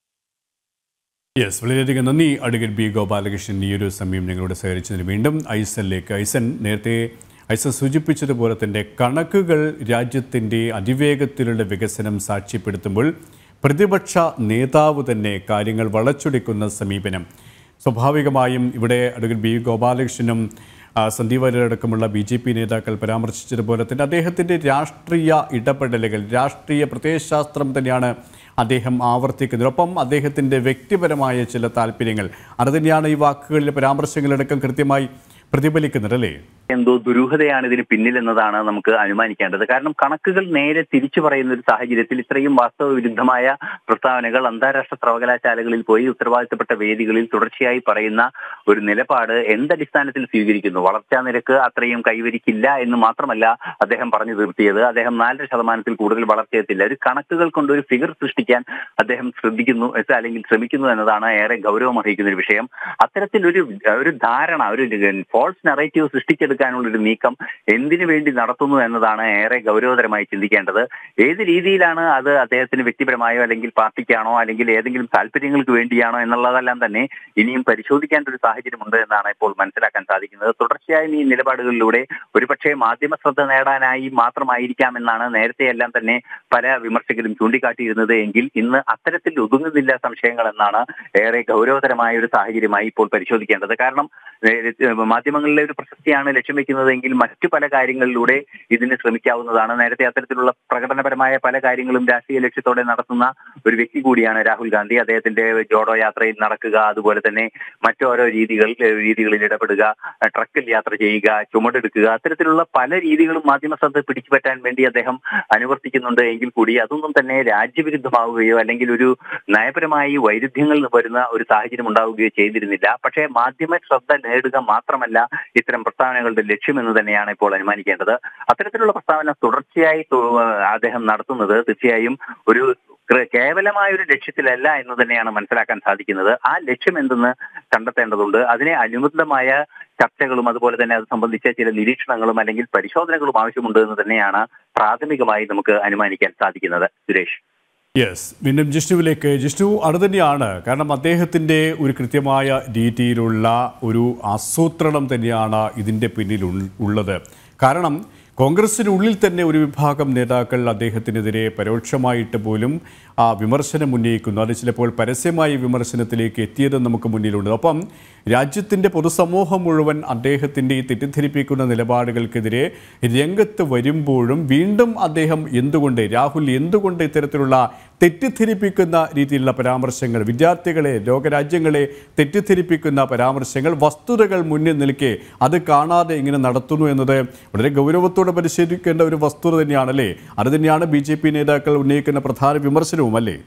യെസ് വളരെയധികം നന്ദി അഡ്വക്കേറ്റ് ബി ഗോപാലകൃഷ്ണൻ ഈ ഒരു സമയം ഞങ്ങളോട് സഹകരിച്ചതിന് വീണ്ടും ഐസനിലേക്ക് ഐസൻ നേരത്തെ ഐസൻ സൂചിപ്പിച്ചതുപോലെ തന്നെ കണക്കുകൾ രാജ്യത്തിൻ്റെ അതിവേഗത്തിലുള്ള വികസനം സാക്ഷ്യപ്പെടുത്തുമ്പോൾ പ്രതിപക്ഷ നേതാവ് തന്നെ കാര്യങ്ങൾ വളച്ചൊടിക്കുന്ന സമീപനം സ്വാഭാവികമായും ഇവിടെ അഡ്വക്കേറ്റ് ബി ഗോപാലകൃഷ്ണനും ആ, സന്ദീപ് വാര്യരടക്കമുള്ള ബി ജെ പി നേതാക്കൾ പരാമർശിച്ചതുപോലെ തന്നെ അദ്ദേഹത്തിൻ്റെ രാഷ്ട്രീയ ഇടപെടലുകൾ രാഷ്ട്രീയ പ്രത്യയശാസ്ത്രം തന്നെയാണ് അദ്ദേഹം ആവർത്തിക്കുന്നത് ഒപ്പം അദ്ദേഹത്തിൻ്റെ വ്യക്തിപരമായ ചില താല്പര്യങ്ങൾ അത് തന്നെയാണ് ഈ വാക്കുകളിലെ പരാമർശങ്ങളടക്കം കൃത്യമായി പ്രതിഫലിക്കുന്നത് അല്ലേ എന്തോ ദുരൂഹതയാണ് ഇതിന് പിന്നിലെന്നതാണ് നമുക്ക് അനുമാനിക്കേണ്ടത് കാരണം കണക്കുകൾ നേരെ തിരിച്ചു പറയുന്ന ഒരു സാഹചര്യത്തിൽ ഇത്രയും വാസ്തവ വിരുദ്ധമായ പ്രസ്താവനകൾ അന്താരാഷ്ട്ര സർവകലാശാലകളിൽ പോയി ഉത്തരവാദിത്തപ്പെട്ട വേദികളിൽ തുടർച്ചയായി പറയുന്ന ഒരു നിലപാട് എന്തടിസ്ഥാനത്തിൽ സ്വീകരിക്കുന്നു വളർച്ചാ നിരക്ക് അത്രയും കൈവരിക്കില്ല എന്ന് മാത്രമല്ല അദ്ദേഹം പറഞ്ഞു തീർത്തിയത് അദ്ദേഹം നാലര ശതമാനത്തിൽ കൂടുതൽ വളർച്ചയെത്തില്ല ഒരു കണക്കുകൾ കൊണ്ട് ഒരു ഫിഗർ സൃഷ്ടിക്കാൻ അദ്ദേഹം ശ്രദ്ധിക്കുന്നു എന്ന് അല്ലെങ്കിൽ ശ്രമിക്കുന്നു എന്നതാണ് ഏറെ ഗൗരവം അർഹിക്കുന്ന ഒരു വിഷയം അത്തരത്തിൽ ഒരു ഒരു ധാരണ ഒരു ഫോൾസ് നെറേറ്റീവ് സൃഷ്ടിച്ചെടുക്കാനുള്ള ഒരു നീക്കം എന്തിനു വേണ്ടി നടത്തുന്നു എന്നതാണ് ഏറെ ഗൗരവതരമായി ചിന്തിക്കേണ്ടത് ഏത് രീതിയിലാണ് അത് അദ്ദേഹത്തിന് വ്യക്തിപരമായോ അല്ലെങ്കിൽ പാർട്ടിക്കാണോ അല്ലെങ്കിൽ ഏതെങ്കിലും താല്പര്യങ്ങൾക്ക് വേണ്ടിയാണോ എന്നുള്ളതെല്ലാം തന്നെ ഇനിയും പരിശോധിക്കേണ്ട ഒരു സാഹചര്യമുണ്ട് എന്നാണ് ഇപ്പോൾ മനസ്സിലാക്കാൻ സാധിക്കുന്നത് തുടർച്ചയായും ഈ നിലപാടുകളിലൂടെ ഒരുപക്ഷെ മാധ്യമ ശ്രദ്ധ നേടാനായി മാത്രമായിരിക്കാം എന്നാണ് നേരത്തെ എല്ലാം തന്നെ പല വിമർശകരും ചൂണ്ടിക്കാട്ടിയിരുന്നത് എങ്കിൽ ഇന്ന് അത്തരത്തിൽ ഒതുങ്ങുന്നില്ല സംശയങ്ങൾ എന്നാണ് ഏറെ ഗൗരവതരമായ ഒരു സാഹചര്യമായി ഇപ്പോൾ പരിശോധിക്കേണ്ടത് കാരണം ഏഹ്, മാധ്യമങ്ങളിലെ ഒരു പ്രശസ്തിയാണ് ലക്ഷ്യം വെക്കുന്നതെങ്കിൽ മറ്റു പല കാര്യങ്ങളിലൂടെ ഇതിന് ശ്രമിക്കാവുന്നതാണ് നേരത്തെ അത്തരത്തിലുള്ള പ്രകടനപരമായ പല കാര്യങ്ങളും രാഷ്ട്രീയ ലക്ഷ്യത്തോടെ നടത്തുന്ന ഒരു വ്യക്തി കൂടിയാണ് രാഹുൽ ഗാന്ധി അദ്ദേഹത്തിന്റെ ജോഡോ യാത്രയിൽ നടക്കുക അതുപോലെ തന്നെ മറ്റോരോ രീതികൾ ഏഹ്, രീതികളിൽ ഇടപെടുക ഏഹ്, ട്രക്കിൽ യാത്ര ചെയ്യുക ചുമടെടുക്കുക അത്തരത്തിലുള്ള പല രീതികളും മാധ്യമ ശ്രദ്ധ പിടിച്ചുപറ്റാൻ വേണ്ടി അദ്ദേഹം അനുവർത്തിക്കുന്നുണ്ട് എങ്കിൽ കൂടി അതൊന്നും തന്നെ രാജ്യവിരുദ്ധമാവുകയോ അല്ലെങ്കിൽ ഒരു നയപരമായി വൈരുദ്ധ്യങ്ങൾ വരുന്ന ഒരു സാഹചര്യം ഉണ്ടാവുകയോ ചെയ്തിരുന്നില്ല പക്ഷേ മാധ്യമ ശ്രദ്ധ നേടുക മാത്രമല്ല ഇത്തരം പ്രസ്താവനകളുടെ ലക്ഷ്യമെന്ന് തന്നെയാണ് ഇപ്പോൾ അനുമാനിക്കേണ്ടത് അത്തരത്തിലുള്ള പ്രസ്താവന തുടർച്ചയായി തു- അദ്ദേഹം നടത്തുന്നത് തീർച്ചയായും ഒരു കൃ- കേവലമായ ഒരു ലക്ഷ്യത്തിലല്ല എന്ന് തന്നെയാണ് മനസ്സിലാക്കാൻ സാധിക്കുന്നത് ആ ലക്ഷ്യം എന്തെന്ന് കണ്ടെത്തേണ്ടതുണ്ട് അതിനെ അനുബന്ധമായ ചർച്ചകളും അതുപോലെ തന്നെ അത് സംബന്ധിച്ച ചില നിരീക്ഷണങ്ങളും അല്ലെങ്കിൽ പരിശോധനകളും ആവശ്യമുണ്ട് എന്ന് തന്നെയാണ് പ്രാഥമികമായി നമുക്ക് അനുമാനിക്കാൻ സാധിക്കുന്നത് സുരേഷ് യെസ് വീണ്ടും ജിഷ്ണുവിലേക്ക് ജിഷ്ണു അത് തന്നെയാണ് കാരണം അദ്ദേഹത്തിൻ്റെ ഒരു കൃത്യമായ രീതിയിലുള്ള ഒരു ആസൂത്രണം തന്നെയാണ് ഇതിൻ്റെ പിന്നിൽ ഉൾ- ഉള്ളത് കാരണം കോൺഗ്രസിനുള്ളിൽ തന്നെ ഒരു വിഭാഗം നേതാക്കൾ അദ്ദേഹത്തിനെതിരെ പരോക്ഷമായിട്ട് പോലും ആ വിമർശനം ഉന്നയിക്കുന്നു അത് ചിലപ്പോൾ പരസ്യമായ വിമർശനത്തിലേക്ക് എത്തിയത് നമുക്ക് മുന്നിലുണ്ട് ഒപ്പം രാജ്യത്തിൻ്റെ പൊതുസമൂഹം മുഴുവൻ അദ്ദേഹത്തിൻ്റെ ഈ തെറ്റിദ്ധരിപ്പിക്കുന്ന നിലപാടുകൾക്കെതിരെ രംഗത്ത് വരുമ്പോഴും വീണ്ടും അദ്ദേഹം എന്തുകൊണ്ട് രാഹുൽ എന്തുകൊണ്ട് ഇത്തരത്തിലുള്ള തെറ്റിദ്ധരിപ്പിക്കുന്ന രീതിയിലുള്ള പരാമർശങ്ങൾ വിദ്യാർത്ഥികളെ ലോകരാജ്യങ്ങളെ തെറ്റിദ്ധരിപ്പിക്കുന്ന പരാമർശങ്ങൾ വസ്തുതകൾ മുന്നിൽ നിൽക്കെ അത് കാണാതെ ഇങ്ങനെ നടത്തുന്നു എന്നത് വളരെ ഗൗരവത്തോടെ പരിശീലിക്കേണ്ട ഒരു വസ്തുത തന്നെയാണല്ലേ അത് തന്നെയാണ് ബി ജെ പി നേതാക്കൾ ഉന്നയിക്കുന്ന പ്രധാന വിമർശനവും അല്ലേ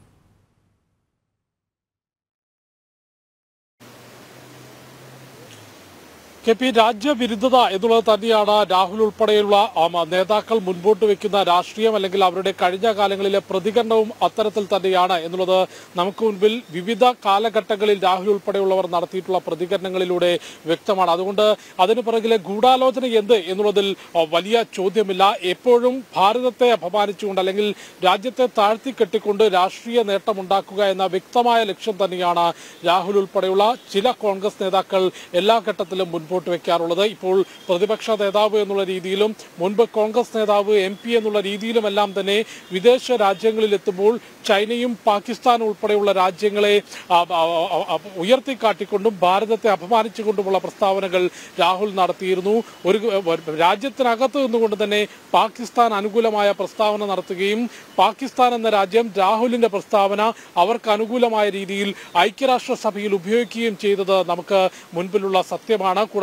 കെ പി രാജ്യവിരുദ്ധത എന്നുള്ളത് തന്നെയാണ് രാഹുൽ ഉൾപ്പെടെയുള്ള ആം, നേതാക്കൾ മുൻപോട്ട് വെക്കുന്ന രാഷ്ട്രീയം അല്ലെങ്കിൽ അവരുടെ കഴിഞ്ഞ കാലങ്ങളിലെ പ്രതികരണവും അത്തരത്തിൽ തന്നെയാണ് എന്നുള്ളത് നമുക്ക് മുൻപിൽ വിവിധ കാലഘട്ടങ്ങളിൽ രാഹുൽ ഉൾപ്പെടെയുള്ളവർ നടത്തിയിട്ടുള്ള പ്രതികരണങ്ങളിലൂടെ വ്യക്തമാണ് അതുകൊണ്ട് അതിന് പിറകിലെ ഗൂഢാലോചന എന്ത് എന്നുള്ളതിൽ ആ, വലിയ ചോദ്യമില്ല എപ്പോഴും ഭാരതത്തെ അപമാനിച്ചുകൊണ്ട് അല്ലെങ്കിൽ രാജ്യത്തെ താഴ്ത്തി കെട്ടിക്കൊണ്ട് രാഷ്ട്രീയ നേട്ടമുണ്ടാക്കുക എന്ന വ്യക്തമായ ലക്ഷ്യം തന്നെയാണ് രാഹുൽ ഉൾപ്പെടെയുള്ള ചില കോൺഗ്രസ് നേതാക്കൾ എല്ലാ ഘട്ടത്തിലും മുൻപോട്ട് വെക്കാറുള്ളത് ഇപ്പോൾ പ്രതിപക്ഷ നേതാവ് എന്നുള്ള രീതിയിലും മുൻപ് കോൺഗ്രസ് നേതാവ് എം പി എന്നുള്ള രീതിയിലുമെല്ലാം തന്നെ വിദേശ രാജ്യങ്ങളിൽ എത്തുമ്പോൾ ചൈനയും പാകിസ്ഥാനും ഉൾപ്പെടെയുള്ള രാജ്യങ്ങളെ ആ, ആ, ആ, ആ, ഉയർത്തിക്കാട്ടിക്കൊണ്ടും ഭാരതത്തെ അപമാനിച്ചുകൊണ്ടുമുള്ള പ്രസ്താവനകൾ രാഹുൽ നടത്തിയിരുന്നു ഒരു രാജ്യത്തിനകത്ത് നിന്നുകൊണ്ട് തന്നെ പാകിസ്ഥാൻ അനുകൂലമായ പ്രസ്താവന നടത്തുകയും പാകിസ്ഥാൻ എന്ന രാജ്യം രാഹുലിന്റെ പ്രസ്താവന അവർക്ക് അനുകൂലമായ രീതിയിൽ ഐക്യരാഷ്ട്രസഭയിൽ ഉപയോഗിക്കുകയും ചെയ്തത് നമുക്ക് മുൻപിലുള്ള സത്യമാണ് കൂടാതെ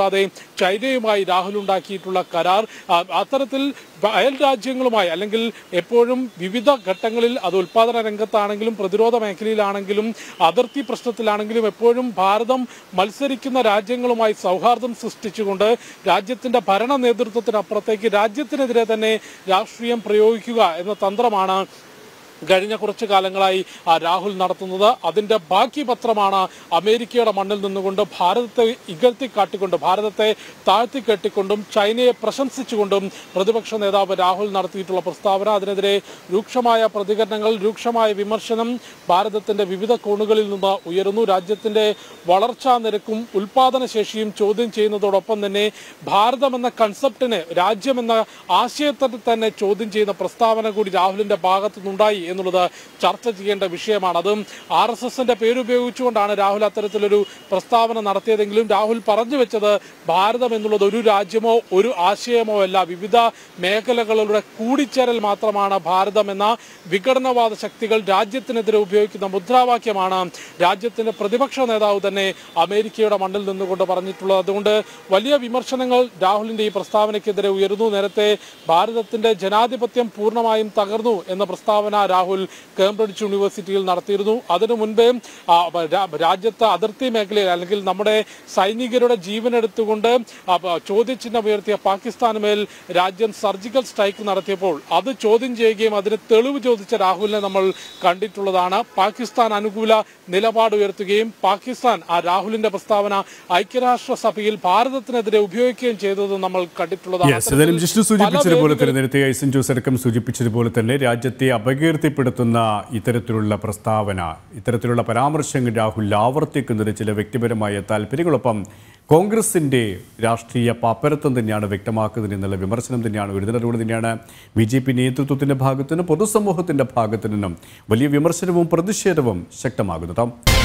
കൂടാതെ ചൈനയുമായി രാഹുൽ ഉണ്ടാക്കിയിട്ടുള്ള കരാർ ആ, അത്തരത്തിൽ അയൽ രാജ്യങ്ങളുമായി അല്ലെങ്കിൽ എപ്പോഴും വിവിധ ഘട്ടങ്ങളിൽ അത് ഉൽപാദന രംഗത്താണെങ്കിലും പ്രതിരോധ മേഖലയിലാണെങ്കിലും അതിർത്തി പ്രശ്നത്തിലാണെങ്കിലും എപ്പോഴും ഭാരതം മത്സരിക്കുന്ന രാജ്യങ്ങളുമായി സൗഹാർദ്ദം സൃഷ്ടിച്ചുകൊണ്ട് രാജ്യത്തിന്റെ ഭരണ നേതൃത്വത്തിനപ്പുറത്തേക്ക് രാജ്യത്തിനെതിരെ തന്നെ രാഷ്ട്രീയം പ്രയോഗിക്കുക എന്ന തന്ത്രമാണ് കഴിഞ്ഞ കുറച്ചു കാലങ്ങളായി ആ രാഹുൽ നടത്തുന്നത് അതിന്റെ ബാക്കി പത്രമാണ് അമേരിക്കയുടെ മണ്ണിൽ നിന്നുകൊണ്ട് ഭാരതത്തെ ഇകഴ്ത്തി കാട്ടിക്കൊണ്ട് ഭാരതത്തെ താഴ്ത്തി കെട്ടിക്കൊണ്ടും ചൈനയെ പ്രശംസിച്ചുകൊണ്ടും പ്രതിപക്ഷ നേതാവ് രാഹുൽ നടത്തിയിട്ടുള്ള പ്രസ്താവന അതിനെതിരെ രൂക്ഷമായ പ്രതികരണങ്ങൾ രൂക്ഷമായ വിമർശനം ഭാരതത്തിന്റെ വിവിധ കോണുകളിൽ നിന്ന് ഉയരുന്നു രാജ്യത്തിന്റെ വളർച്ചാ നിരക്കും ഉൽപാദന ശേഷിയും ചോദ്യം ചെയ്യുന്നതോടൊപ്പം തന്നെ ഭാരതം എന്ന കൺസെപ്റ്റിനെ രാജ്യമെന്ന ആശയത്തെ തന്നെ ചോദ്യം ചെയ്യുന്ന പ്രസ്താവന കൂടി രാഹുലിന്റെ ഭാഗത്തു നിന്നുണ്ടായി എന്നുള്ളത് ചർച്ച ചെയ്യേണ്ട വിഷയമാണ് അതും ആർ എസ് എസിന്റെ പേരുപയോഗിച്ചുകൊണ്ടാണ് രാഹുൽ അത്തരത്തിലൊരു പ്രസ്താവന നടത്തിയതെങ്കിലും രാഹുൽ പറഞ്ഞു വെച്ചത് ഭാരതം എന്നുള്ളത് ഒരു രാജ്യമോ ഒരു ആശയമോ അല്ല വിവിധ മേഖലകളുടെ കൂടിച്ചേരൽ മാത്രമാണ് ഭാരതം എന്ന വിഘടനവാദ ശക്തികൾ രാജ്യത്തിനെതിരെ ഉപയോഗിക്കുന്ന മുദ്രാവാക്യമാണ് രാജ്യത്തിന്റെ പ്രതിപക്ഷ നേതാവ് തന്നെ അമേരിക്കയുടെ മണ്ണിൽ നിന്നുകൊണ്ട് പറഞ്ഞിട്ടുള്ളത് അതുകൊണ്ട് വലിയ വിമർശനങ്ങൾ രാഹുലിന്റെ ഈ പ്രസ്താവനയ്ക്കെതിരെ ഉയരുന്നു നേരത്തെ ഭാരതത്തിന്റെ ജനാധിപത്യം പൂർണ്ണമായും തകർന്നു എന്ന പ്രസ്താവന രാഹുൽ കേംബ്രിഡ്ജ് യൂണിവേഴ്സിറ്റിയിൽ നടത്തിയിരുന്നു അതിനു മുൻപേ ആ, രാ- രാജ്യത്ത് അതിർത്തി മേഖലയിൽ അല്ലെങ്കിൽ നമ്മുടെ സൈനികരുടെ ജീവൻ എടുത്തുകൊണ്ട് ആ, പ- ചോദ്യചിഹ്നം ഉയർത്തിയ പാകിസ്ഥാന് മേൽ രാജ്യം സർജിക്കൽ സ്ട്രൈക്ക് നടത്തിയപ്പോൾ അത് ചോദ്യം ചെയ്യുകയും അതിന് തെളിവ് ചോദിച്ച രാഹുലിനെ നമ്മൾ കണ്ടിട്ടുള്ളതാണ് പാകിസ്ഥാൻ അനുകൂല നിലപാട് ഉയർത്തുകയും പാകിസ്ഥാൻ ആ രാഹുലിന്റെ പ്രസ്താവന ഐക്യരാഷ്ട്ര സഭയിൽ ഭാരതത്തിനെതിരെ ഉപയോഗിക്കുകയും ചെയ്തത് നമ്മൾ കണ്ടിട്ടുള്ളതാണ് യെസ് ഏതായാലും ജിഷ്ണു പല സൂചിപ്പിച്ചതുപോലെ തന്നെ വേദികളിൽ നേരത്തെ ഐസൻ ജോസ് അടക്കം സൂചിപ്പിച്ചതുപോലെ തന്നെ രാജ്യത്തെ അപകീർത്തിപ്പെടുത്തുന്ന ഇത്തരത്തിലുള്ള പ്രസ്താവന ഇത്തരത്തിലുള്ള പരാമർശങ്ങൾ രാഹുൽ ആവർത്തിക്കുന്നത് ചില വ്യക്തിപരമായ താല്പര്യങ്ങളൊപ്പം കോൺഗ്രസിന്റെ രാഷ്ട്രീയ പാപ്പരത്വം തന്നെയാണ് വ്യക്തമാക്കുന്നത് എന്നുള്ള വിമർശനം തന്നെയാണ് വരുന്നത് അതുകൊണ്ട് തന്നെയാണ് ബി ജെ പി നേതൃത്വത്തിന്റെ ഭാഗത്തു നിന്നും പൊതുസമൂഹത്തിന്റെ ഭാഗത്തു നിന്നും വലിയ വിമർശനവും പ്രതിഷേധവും ശക്തമാകുന്നത്